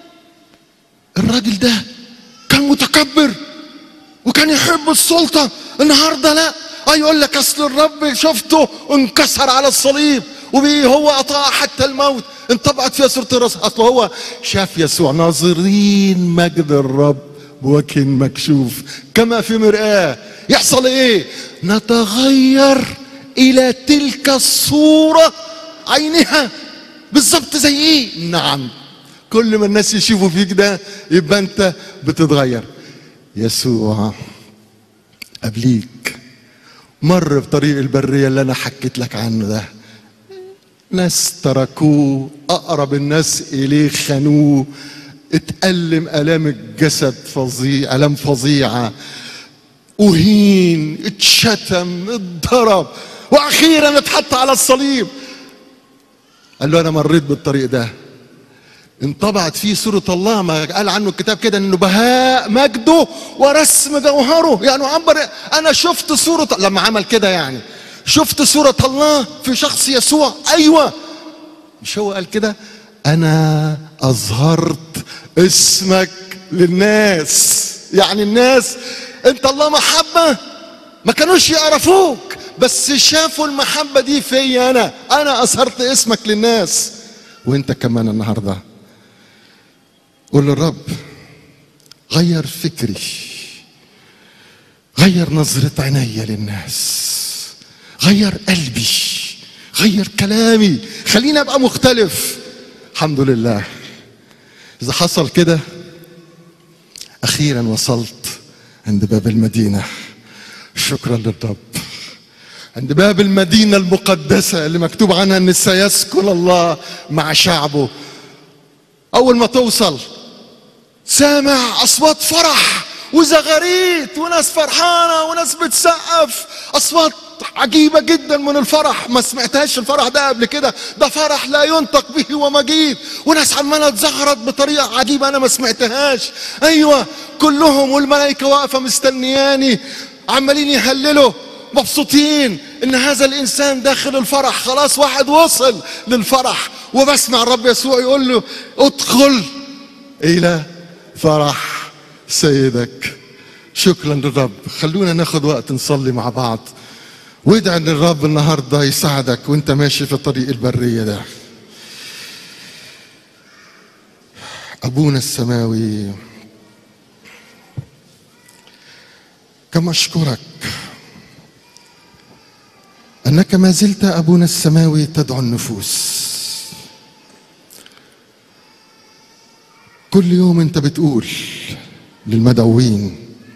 الراجل ده كان متكبر وكان يحب السلطة النهاردة لا اه يقول لك اصل الرب شفته انكسر على الصليب وبيه هو اطاع حتى الموت انطبعت فيها صورة الرسول اصل هو شاف يسوع ناظرين مجد الرب بوجه مكشوف كما في مرآة يحصل ايه نتغير الى تلك الصورة عينها بالظبط زي ايه نعم كل ما الناس يشوفوا فيك ده يبقى انت بتتغير يسوع قبليك مر بطريق البرية اللي أنا حكيت لك عنه ده ناس تركوه أقرب الناس إليه خانوه اتألم آلام الجسد فظيع آلام فظيعة أهين اتشتم اتضرب وأخيرا اتحط على الصليب قال له أنا مريت بالطريق ده انطبعت فيه صورة الله ما قال عنه الكتاب كده انه بهاء مجده ورسم جوهره يعني عبر انا شفت صورة لما عمل كده يعني شفت صورة الله في شخص يسوع ايوه مش هو قال كده انا اظهرت اسمك للناس يعني الناس انت الله محبة ما كانوش يعرفوك بس شافوا المحبة دي فيا انا انا اظهرت اسمك للناس وانت كمان النهارده قول للرب غير فكري غير نظرة عيني للناس غير قلبي غير كلامي خليني ابقى مختلف الحمد لله اذا حصل كده اخيرا وصلت عند باب المدينة شكرا للرب عند باب المدينة المقدسة اللي مكتوب عنها ان سيسكن الله مع شعبه اول ما توصل سامع اصوات فرح وزغاريت وناس فرحانه وناس بتسقف اصوات عجيبة جدا من الفرح ما سمعتهاش الفرح ده قبل كده ده فرح لا ينطق به ومجيد وناس عمالة تزغرط بطريقة عجيبة أنا ما سمعتهاش أيوة كلهم والملائكة واقفة مستنياني عمالين يهللوا مبسوطين ان هذا الانسان داخل الفرح خلاص واحد وصل للفرح وبسمع الرب يسوع يقول له ادخل الى فرح سيدك شكرا للرب خلونا ناخد وقت نصلي مع بعض وادعي ان الرب النهارده يساعدك وانت ماشي في طريق البريه ده ابونا السماوي كما اشكرك انك ما زلت ابونا السماوي تدعو النفوس كل يوم انت بتقول للمدعوين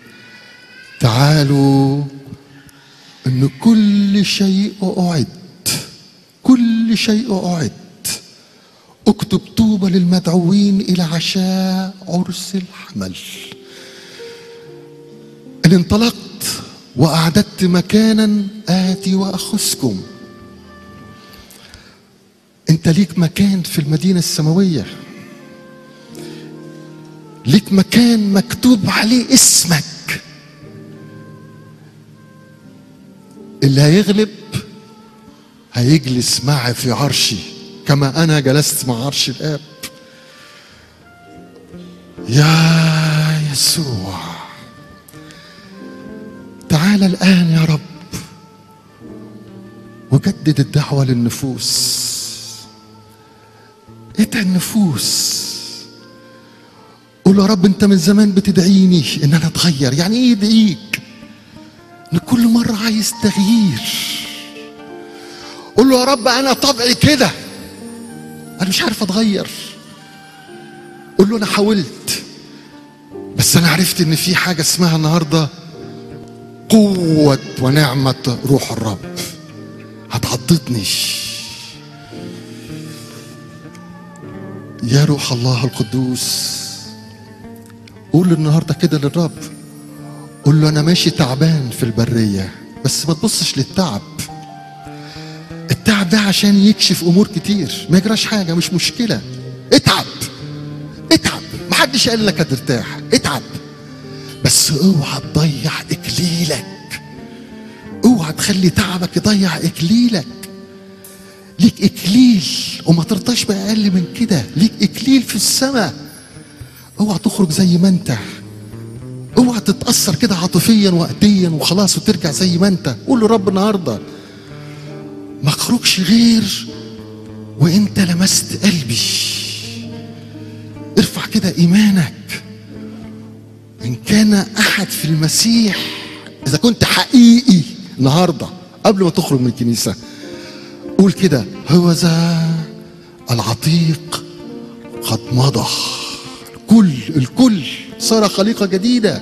تعالوا ان كل شيء اعد كل شيء اعد اكتب طوبى للمدعوين الى عشاء عرس الحمل ان انطلقت واعددت مكانا اتي واخذكم انت ليك مكان في المدينه السماويه ليك مكان مكتوب عليه اسمك اللي هيغلب هيجلس معي في عرشي كما انا جلست مع عرش الاب يا يسوع تعال الان يا رب وجدد الدعوه للنفوس ادعي النفوس قول يا رب انت من زمان بتدعيني ان انا اتغير يعني ايه يدعيك ان كل مره عايز تغيير قول له يا رب انا طبعي كده انا مش عارف اتغير قول له انا حاولت بس انا عرفت ان في حاجه اسمها النهارده قوه ونعمه روح الرب هتعضدني يا روح الله القدوس قول النهارده كده للرب قول له انا ماشي تعبان في البريه بس ما تبصش للتعب التعب ده عشان يكشف امور كتير ما يجراش حاجه مش مشكله اتعب اتعب محدش قال لك هترتاح اتعب بس اوعى تضيع اكليلك اوعى تخلي تعبك يضيع اكليلك ليك اكليل وما ترضاش باقل من كده ليك اكليل في السماء اوعى تخرج زي ما انت اوعى تتاثر كده عاطفيا وقتيا وخلاص وترجع زي ما انت قول له رب النهارده ما اخرجش غير وانت لمست قلبي ارفع كده ايمانك ان كان احد في المسيح اذا كنت حقيقي النهارده قبل ما تخرج من الكنيسه قول كده هو ذا العتيق قد مضى الكل الكل صار خليقة جديدة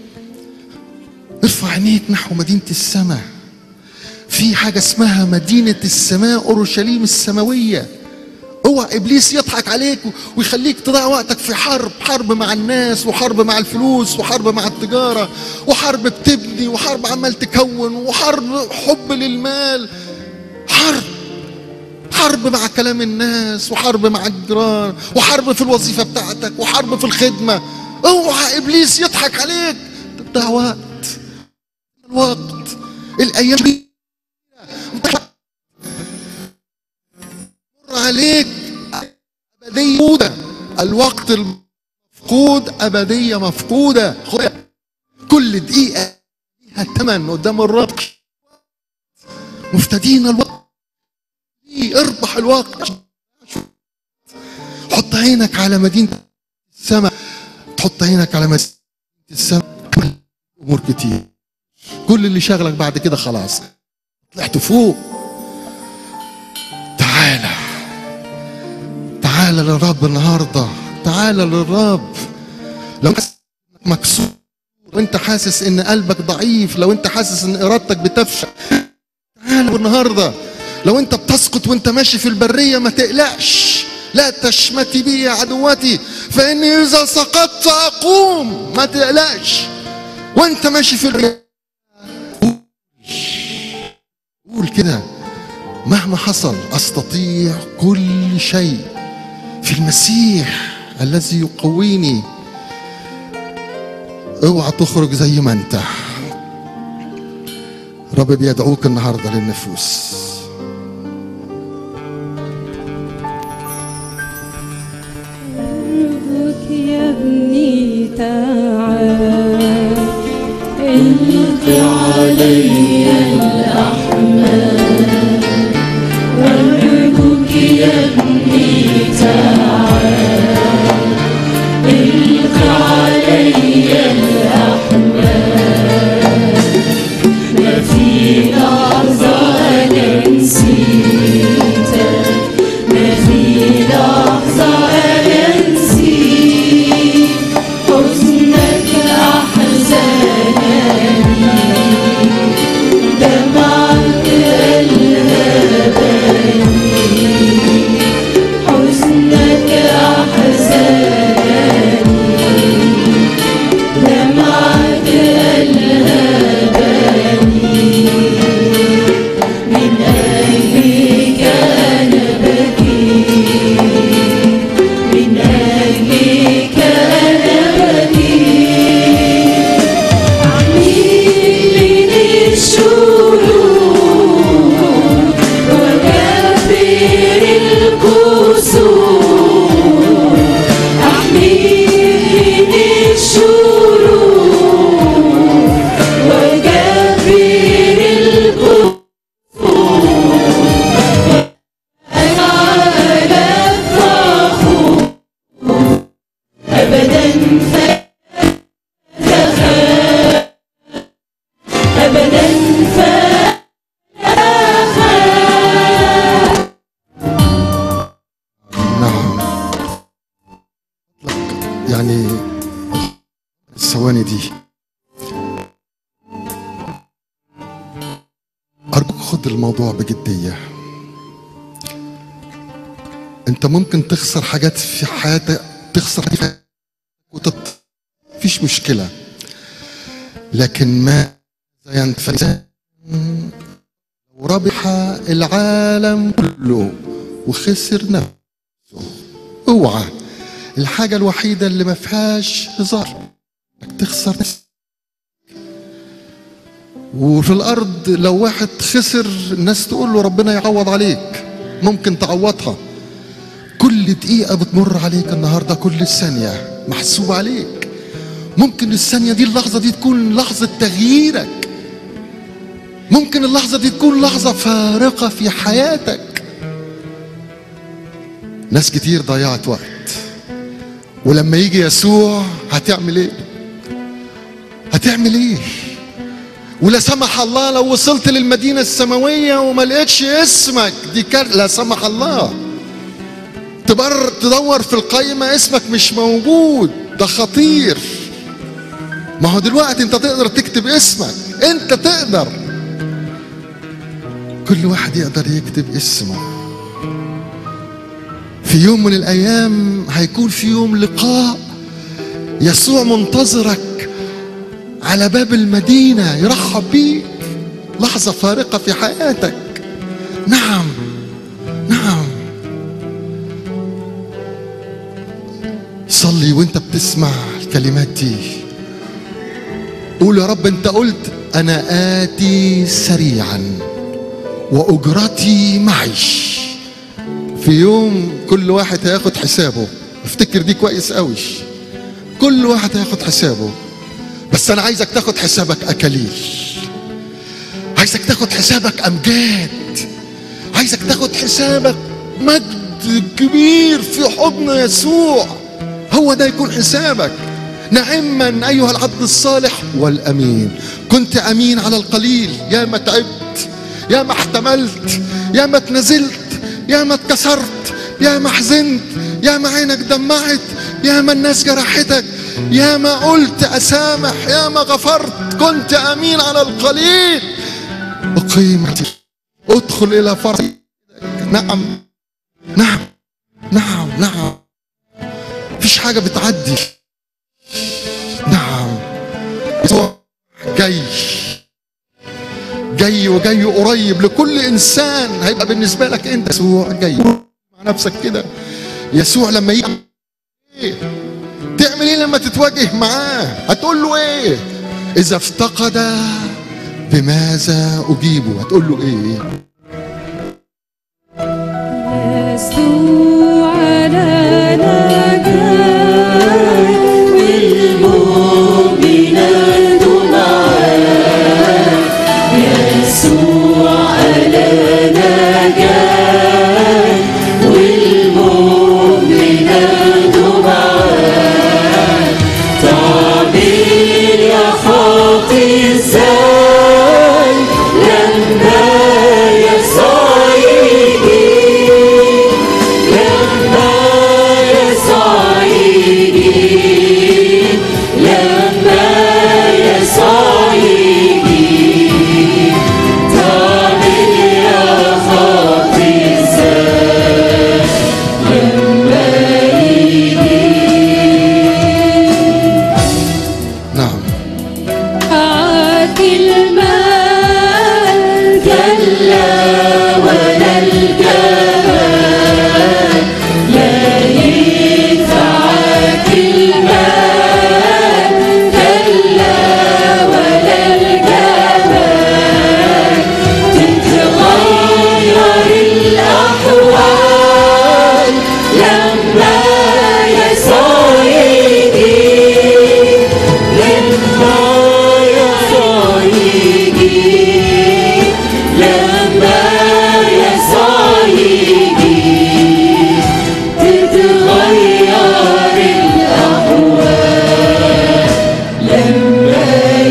ارفع عينيك نحو مدينة السماء في حاجة اسمها مدينة السماء أورشليم السماوية اوعى ابليس يضحك عليك ويخليك تضيع وقتك في حرب حرب مع الناس وحرب مع الفلوس وحرب مع التجاره وحرب بتبني وحرب عمال تكون وحرب حب للمال حرب حرب مع كلام الناس وحرب مع الجيران وحرب في الوظيفه بتاعتك وحرب في الخدمه اوعى ابليس يضحك عليك ده وقت الوقت الايام دي مر عليك ابديه مفقوده الوقت المفقود ابديه مفقوده خد كل دقيقه ليها ثمن قدام الرب مفتدين الوقت اربح الوقت حط عينك على مدينة السماء تحط عينك على مدينة السماء أمور كتير كل اللي شغلك بعد كده خلاص طلعت فوق تعالى تعالى للرب النهارده تعالى للرب لو مكسور وانت حاسس ان قلبك ضعيف لو انت حاسس ان ارادتك بتفشل تعالى النهارده لو انت بتسقط وانت ماشي في البرية ما تقلقش لا تشمتي بي يا عدوتي فاني اذا سقطت اقوم ما تقلقش وانت ماشي في البرية قول كده مهما حصل استطيع كل شيء في المسيح الذي يقويني اوعى تخرج زي ما انت رب بيدعوك النهارده للنفوس قلبك يا ابني تعال الق علي الأحمال قلبك يا ابني تعال الق علي الأحمال ما في لحظة أنا نسيتك ما في لحظة أنا نسيتك يعني الثواني دي أرجوك خد الموضوع بجدية أنت ممكن تخسر حاجات في حياتك تخسر حاجات في حياتك وتط... مفيش مشكلة لكن ما ينفع لو ربح العالم كله وخسر نفسه اوعى الحاجة الوحيدة اللي ما فيهاش هزار انك تخسر نفسك وفي الارض لو واحد خسر الناس تقول له ربنا يعوض عليك ممكن تعوضها كل دقيقة بتمر عليك النهاردة كل ثانية محسوب عليك ممكن الثانية دي اللحظة دي تكون لحظة تغييرك ممكن اللحظة دي تكون لحظة فارقة في حياتك ناس كتير ضيعت وقت ولما يجي يسوع هتعمل ايه هتعمل ايه ولا سمح الله لو وصلت للمدينة السماوية وما لقيتش اسمك دي كار... لا سمح الله تبر تدور في القائمة اسمك مش موجود ده خطير ما هو دلوقتي انت تقدر تكتب اسمك انت تقدر كل واحد يقدر يكتب اسمه في يوم من الايام هيكون في يوم لقاء يسوع منتظرك على باب المدينه يرحب بيك لحظه فارقه في حياتك نعم نعم صلي وانت بتسمع الكلمات دي قول يا رب انت قلت انا اتي سريعا واجرتي معي في يوم كل واحد هياخد حسابه افتكر دي كويس قوي كل واحد هياخد حسابه بس انا عايزك تاخد حسابك اكاليل عايزك تاخد حسابك امجاد عايزك تاخد حسابك مجد كبير في حضن يسوع هو ده يكون حسابك نعما ايها العبد الصالح والامين كنت امين على القليل يا ما تعبت يا ما احتملت يا ما اتنزلت يا ما اتكسرت يا ما حزنت يا ما عينك دمعت يا ما الناس جرحتك يا ما قلت اسامح يا ما غفرت كنت امين على القليل اقيمت ادخل الى فرح نعم نعم نعم نعم مفيش حاجه بتعدي نعم يسوع جاي جاي وجاي قريب لكل انسان هيبقى بالنسبه لك انت يسوع جاي مع نفسك كده يسوع لما يجي ايه تعمل ايه لما تتواجه معاه هتقول له ايه اذا افتقد بماذا اجيبه هتقول له ايه يسوع لنا جاي والمؤمنات معاه يسوع لنا جاي والمؤمنات معاه تعبير يا خاطي ازاي لما يسوع يجي لما يسوع يجي لما يسوع يجي تعمل يا خاطي ازاي لما يجي نعم معاك المال كلا ولا الجمال لا ينفعك المال كلا ولا الجمال تتغير الأحوال لما يسوع يجي لما يسوع يجي لما يسوع يجي تتغير الأحوال لما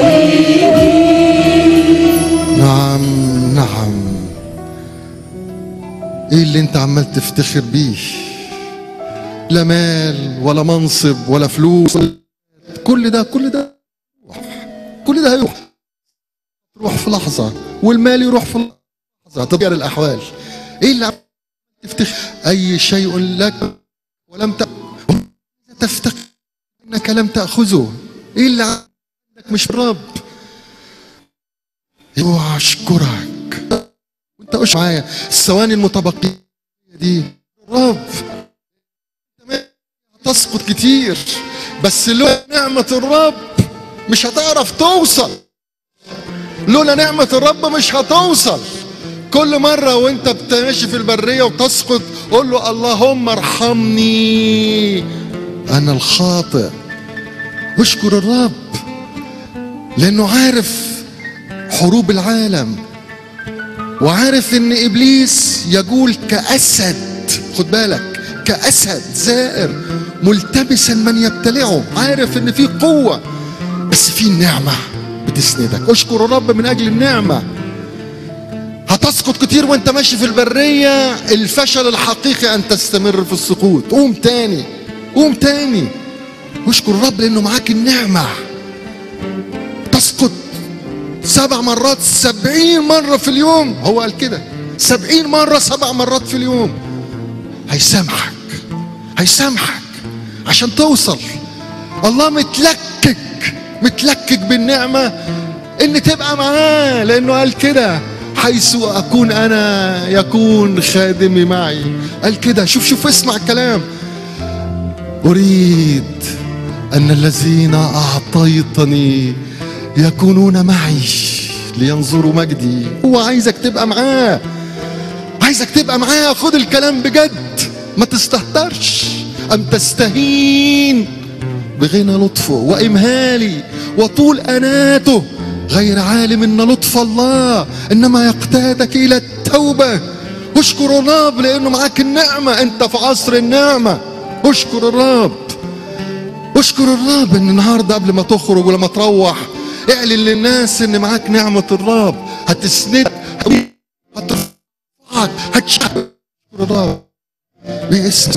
يجي نعم نعم ايه اللي انت عمال تفتخر بيه لا مال ولا منصب ولا فلوس كل ده كل ده كل ده هيروح تروح في لحظة والمال يروح في لحظة تغير الأحوال إيه اللي عم تفتخر أي شيء لك ولم ت... تفتخر إنك لم تأخذه إيه اللي عندك مش الرب يوه أشكرك وأنت أش معايا الثواني المتبقية دي الرب تسقط كتير بس لولا نعمة الرب مش هتعرف توصل لولا نعمة الرب مش هتوصل كل مرة وانت بتمشي في البرية وتسقط قول له اللهم ارحمني انا الخاطئ اشكر الرب لانه عارف حروب العالم وعارف ان ابليس يجول كاسد خد بالك كاسد زائر ملتبسا من يبتلعه عارف ان في قوه بس في نعمه بتسندك اشكر الرب من اجل النعمه هتسقط كتير وانت ماشي في البريه الفشل الحقيقي ان تستمر في السقوط قوم تاني قوم تاني واشكر الرب لانه معاك النعمه تسقط سبع مرات سبعين مرة في اليوم هو قال كده سبعين مرة سبع مرات في اليوم هيسامحك هيسامحك عشان توصل الله متلكك متلكك بالنعمة ان تبقى معاه لانه قال كده حيث اكون انا يكون خادمي معي قال كده شوف شوف اسمع الكلام اريد ان الذين اعطيتني يكونون معي لينظروا مجدي هو عايزك تبقى معاه عايزك تبقى معاه خد الكلام بجد ما تستهترش ام تستهين بغنى لطفه وامهالي وطول اناته غير عالم ان لطف الله انما يقتادك الى التوبه اشكر الرب لانه معاك النعمه انت في عصر النعمه اشكر الرب اشكر الرب ان النهارده قبل ما تخرج ولما تروح اعلن للناس ان معاك نعمه الرب هتسندك هترفعك هتشكر الرب باسم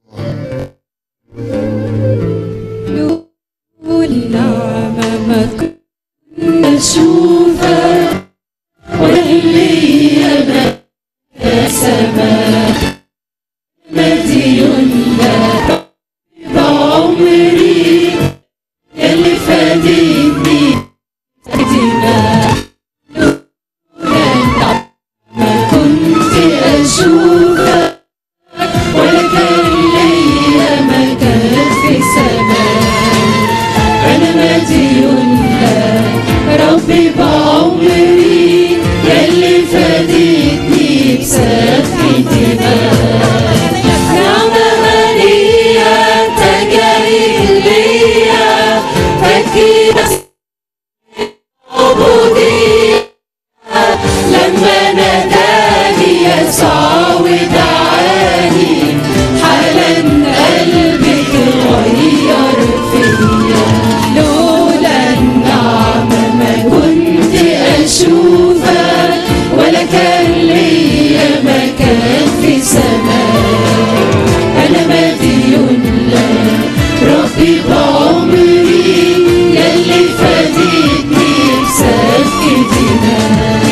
والنعمة ما كنا نشوفها واللي ما سما مديون لا بعمري اللي فادتني فادنا ما كنت أشوفك ولا كان ليا مكان في سماء أنا مديون لك ربي بعمري يلي فادتني بسفك دماء نعمة غنية تجاري ليا فكينا عبودية لما ناداني يسوع ودعاني حالا قلبي اتغير فيا لولا النعمة ما كنت أشوفك ولا كان ليا مكان في سماء أنا مديون لك ربي بعمري يلي فادتني بسفك دماء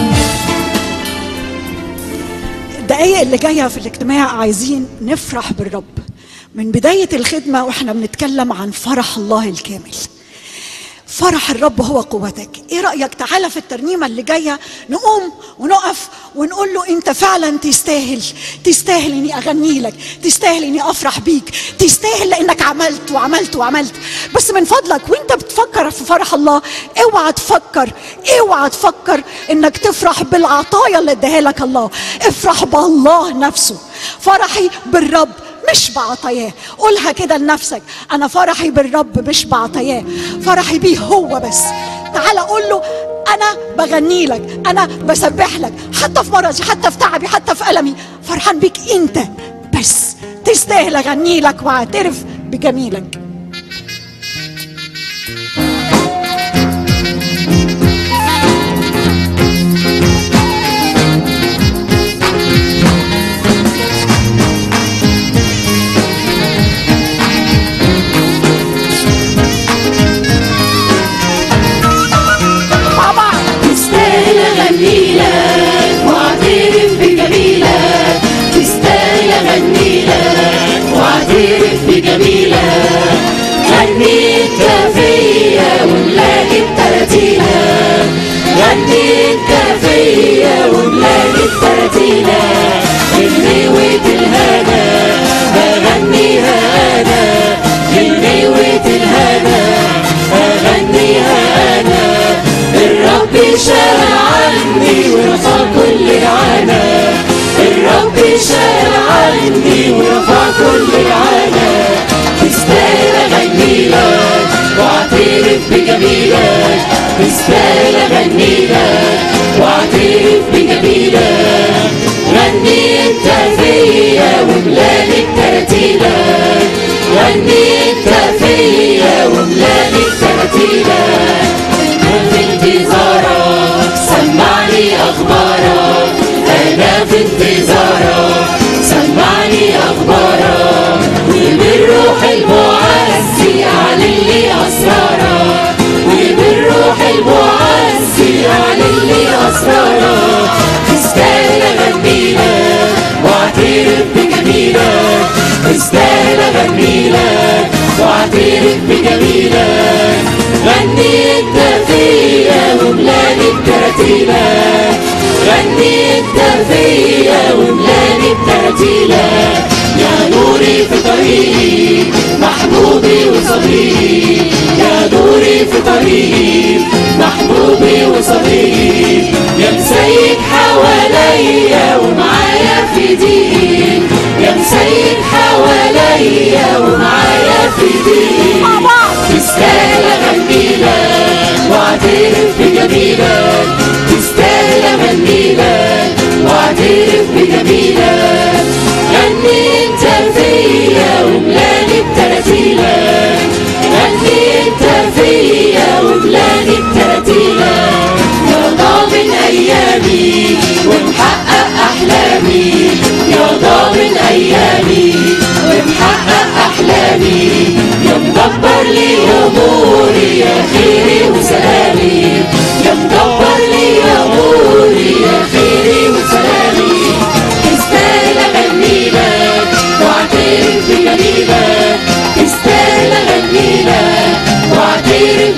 الدقايق اللي جايه في الاجتماع عايزين نفرح بالرب من بدايه الخدمه واحنا بنتكلم عن فرح الله الكامل فرح الرب هو قوتك ايه رايك تعالى في الترنيمه اللي جايه نقوم ونقف ونقول له انت فعلا تستاهل تستاهل اني اغني لك تستاهل اني افرح بيك تستاهل لانك عملت وعملت وعملت بس من فضلك وانت بتفكر في فرح الله اوعى تفكر اوعى تفكر انك تفرح بالعطايا اللي اداها لك الله افرح بالله نفسه فرحي بالرب مش بعطاياه قولها كده لنفسك انا فرحي بالرب مش بعطاياه فرحي بيه هو بس تعالى قول له انا بغني لك انا بسبح لك حتى في مرضي حتى في تعبي حتى في المي فرحان بيك انت بس تستاهل اغني لك واعترف بجميلك بجميلك تستاهل اغني لك واعترف بجميلك غني انت فيا وملاني بترتيلك غني انت فيا وملاني بترتيلك في انتظارك سمعني اخبارك انا في انتظارك سمعني اخبارك وبالروح المعزي علي لي اسرارك وبالروح المعزي علي لي اسرارك تستاهل اغني لك واعترف بجميلك تستاهل اغني لك واعترف بجميلك غني انت فيا وملاني بترتيلك غني انت فيا وملاني بترتيلك يا نوري في طريقي محبوبي وصديقي يا نوري في طريقي محبوبي وصديقي يا مسيد حواليا ومعايا في ضيقي يا مسيد حواليا ومعايا في ضيقي تستاهل اغني لك واعترف بجميلك تستاهل اغني لك واعترف بجميلك غني انت فيا وملاني بترتيلك غني انت فيا وملاني بترتيلك يا ضامن ايامي ومحقق احلامي يا ضامن ايامي ومحقق احلامي يا مدبر لي اموري يا خيري وسلامي يا مدبر لي اموري يا خيري وسلامي تستاهل اغني لك واعترف بجميلك تستاهل اغني لك واعترف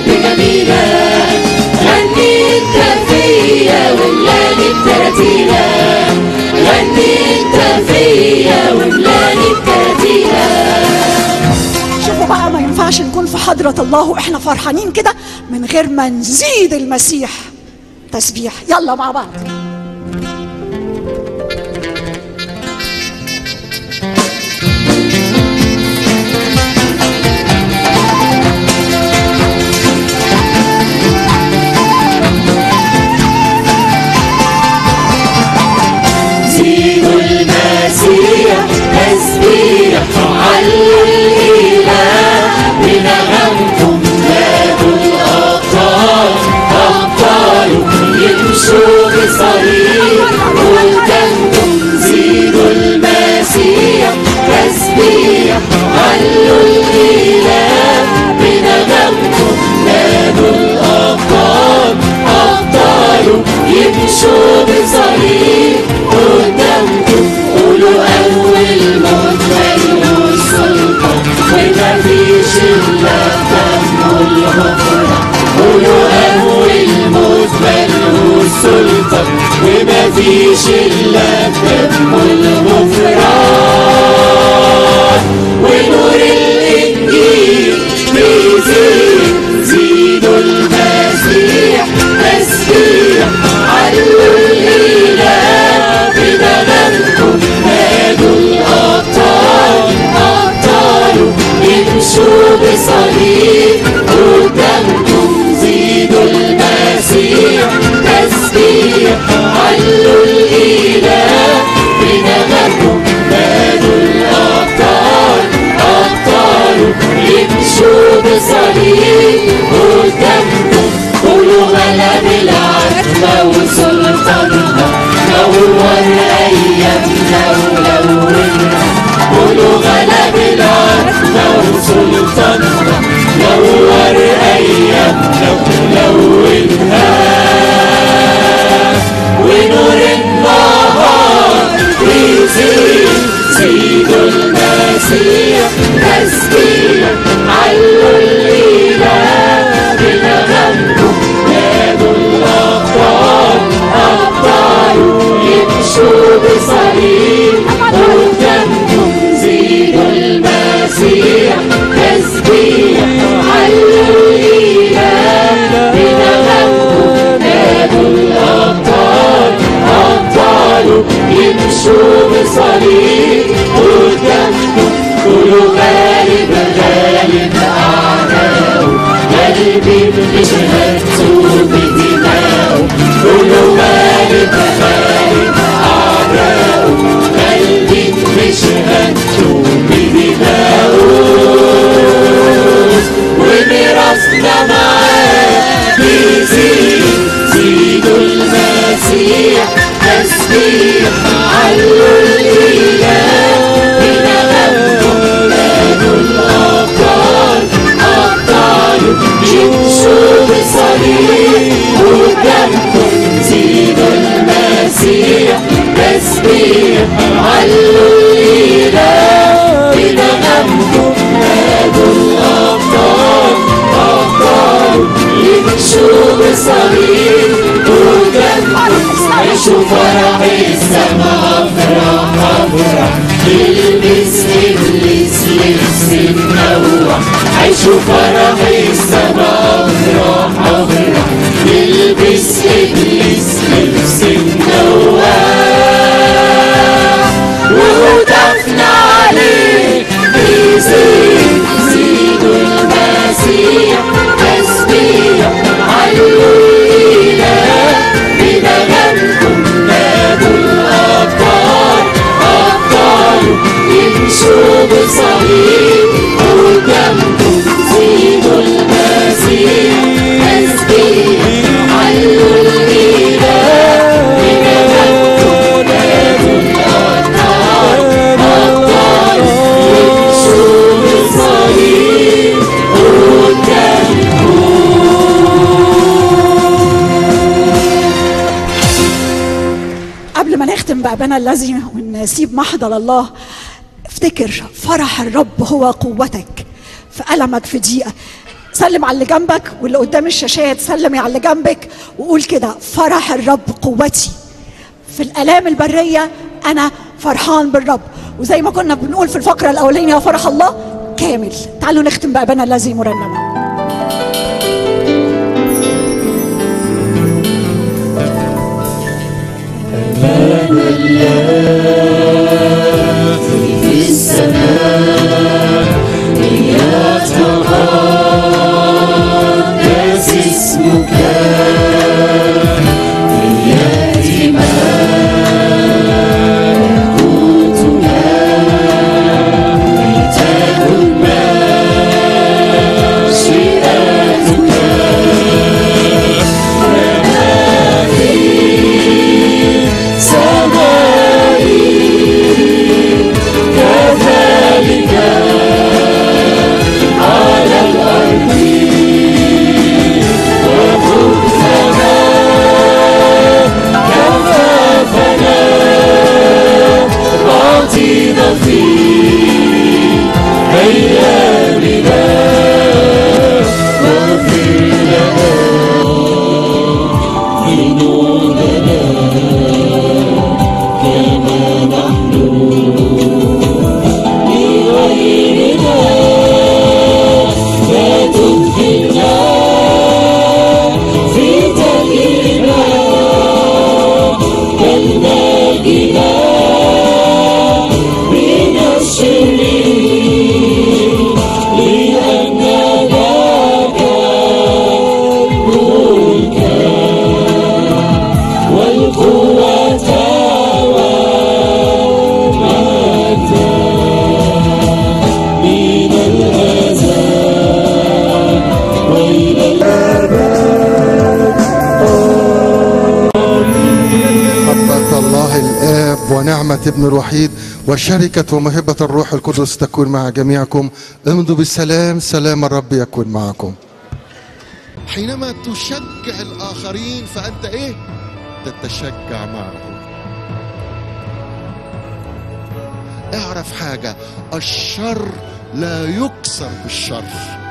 بجميلك غني انت فيا وملاني بترتيلك غني انت فيا وملاني بترتيلك شوفوا بقى ما ينفعش نكون في حضرة الله واحنا فرحانين كده من غير ما نزيد المسيح تسبيح يلا مع بعض زيدوا المسيح تسبيح على الإله بنغمكم نادوا الأبطال أبطال يمشوا بصليب قدامكم زيدوا المسيح تسبيح علوا الإله بنغمكم نادوا الأبطال أبطال يمشوا بصليب قدامكم قولوا أول موت ملوش سلطة وما فيش إلا دم الغفران قولوا أول موت ملوش سلطة وما فيش إلا دم الغفران ونور الإنجيل بيزيد زيدوا المسيح تسبيح علوا الإله بندمكم نادوا الأبطال أبطال يمشوا بصليب قدامكم زيدوا المسيح تسبيح علوا الإله بندمكم نادوا الأبطال أبطال يمشوا بصليب قدامكم قولوا غلب العتمة وسلطانها نور أيامنا ولونها قولوا غلب العتمة وسلطانها نور أيامنا ولونها ونور النهار بيزيد زيدوا المسيح تسبيح علوا الإله بنغمكم نادوا الأبطال أبطال يمشوا بصليب قدامكم زيدوا المسيح تسبيح علوا الإله بنغمكم نادوا الأبطال أبطال يمشوا بصليب قدامكم قولوا غالب غالب أعداؤه غالبين عيشوا فرح السماء افرح افرح نلبس ابليس لبس النواح وهتفنا عليه بيزيد زيدوا المسيح تسبيح علوا الاله بنغمكم نادوا الابطال ابطال يمشوا بصليب قدامكم زيدوا المسيح تسبيح علوا الاله بنغمكم نادوا الابطال ابطال يمشوا بصليب قدامكم قبل ما نختم بأبانا الذي ونسيب محضر الله افتكر فرح الرب هو قوتك في ألمك في ضيقة سلم على اللي جنبك واللي قدام الشاشات سلمي على اللي جنبك وقول كده فرح الرب قوتي في الآلام البرية أنا فرحان بالرب وزي ما كنا بنقول في الفقرة الأولانية فرح الله كامل تعالوا نختم بأبانا الذي مرنما في السماء ليتقدس اسمك ليأتي ملكوتك لتكن مشيئتك كما في سمائي كذلك على الأرض وخذنا كفافنا أعطينا في أيامنا واغفر لنا ذنوبنا كما نحن لغيرنا لا تدخلنا في تجربة بل نجنا من الشر لأن لك الملك والقوة والمجد من الأزل وإلى محبة الله الآب ونعمة ابن الوحيد وشركة ومهبة الروح القدس تكون مع جميعكم امضوا بالسلام سلام الرب يكون معكم حينما تشجع الآخرين فأنت إيه؟ تتشجع معه اعرف حاجة الشر لا يكسر بالشر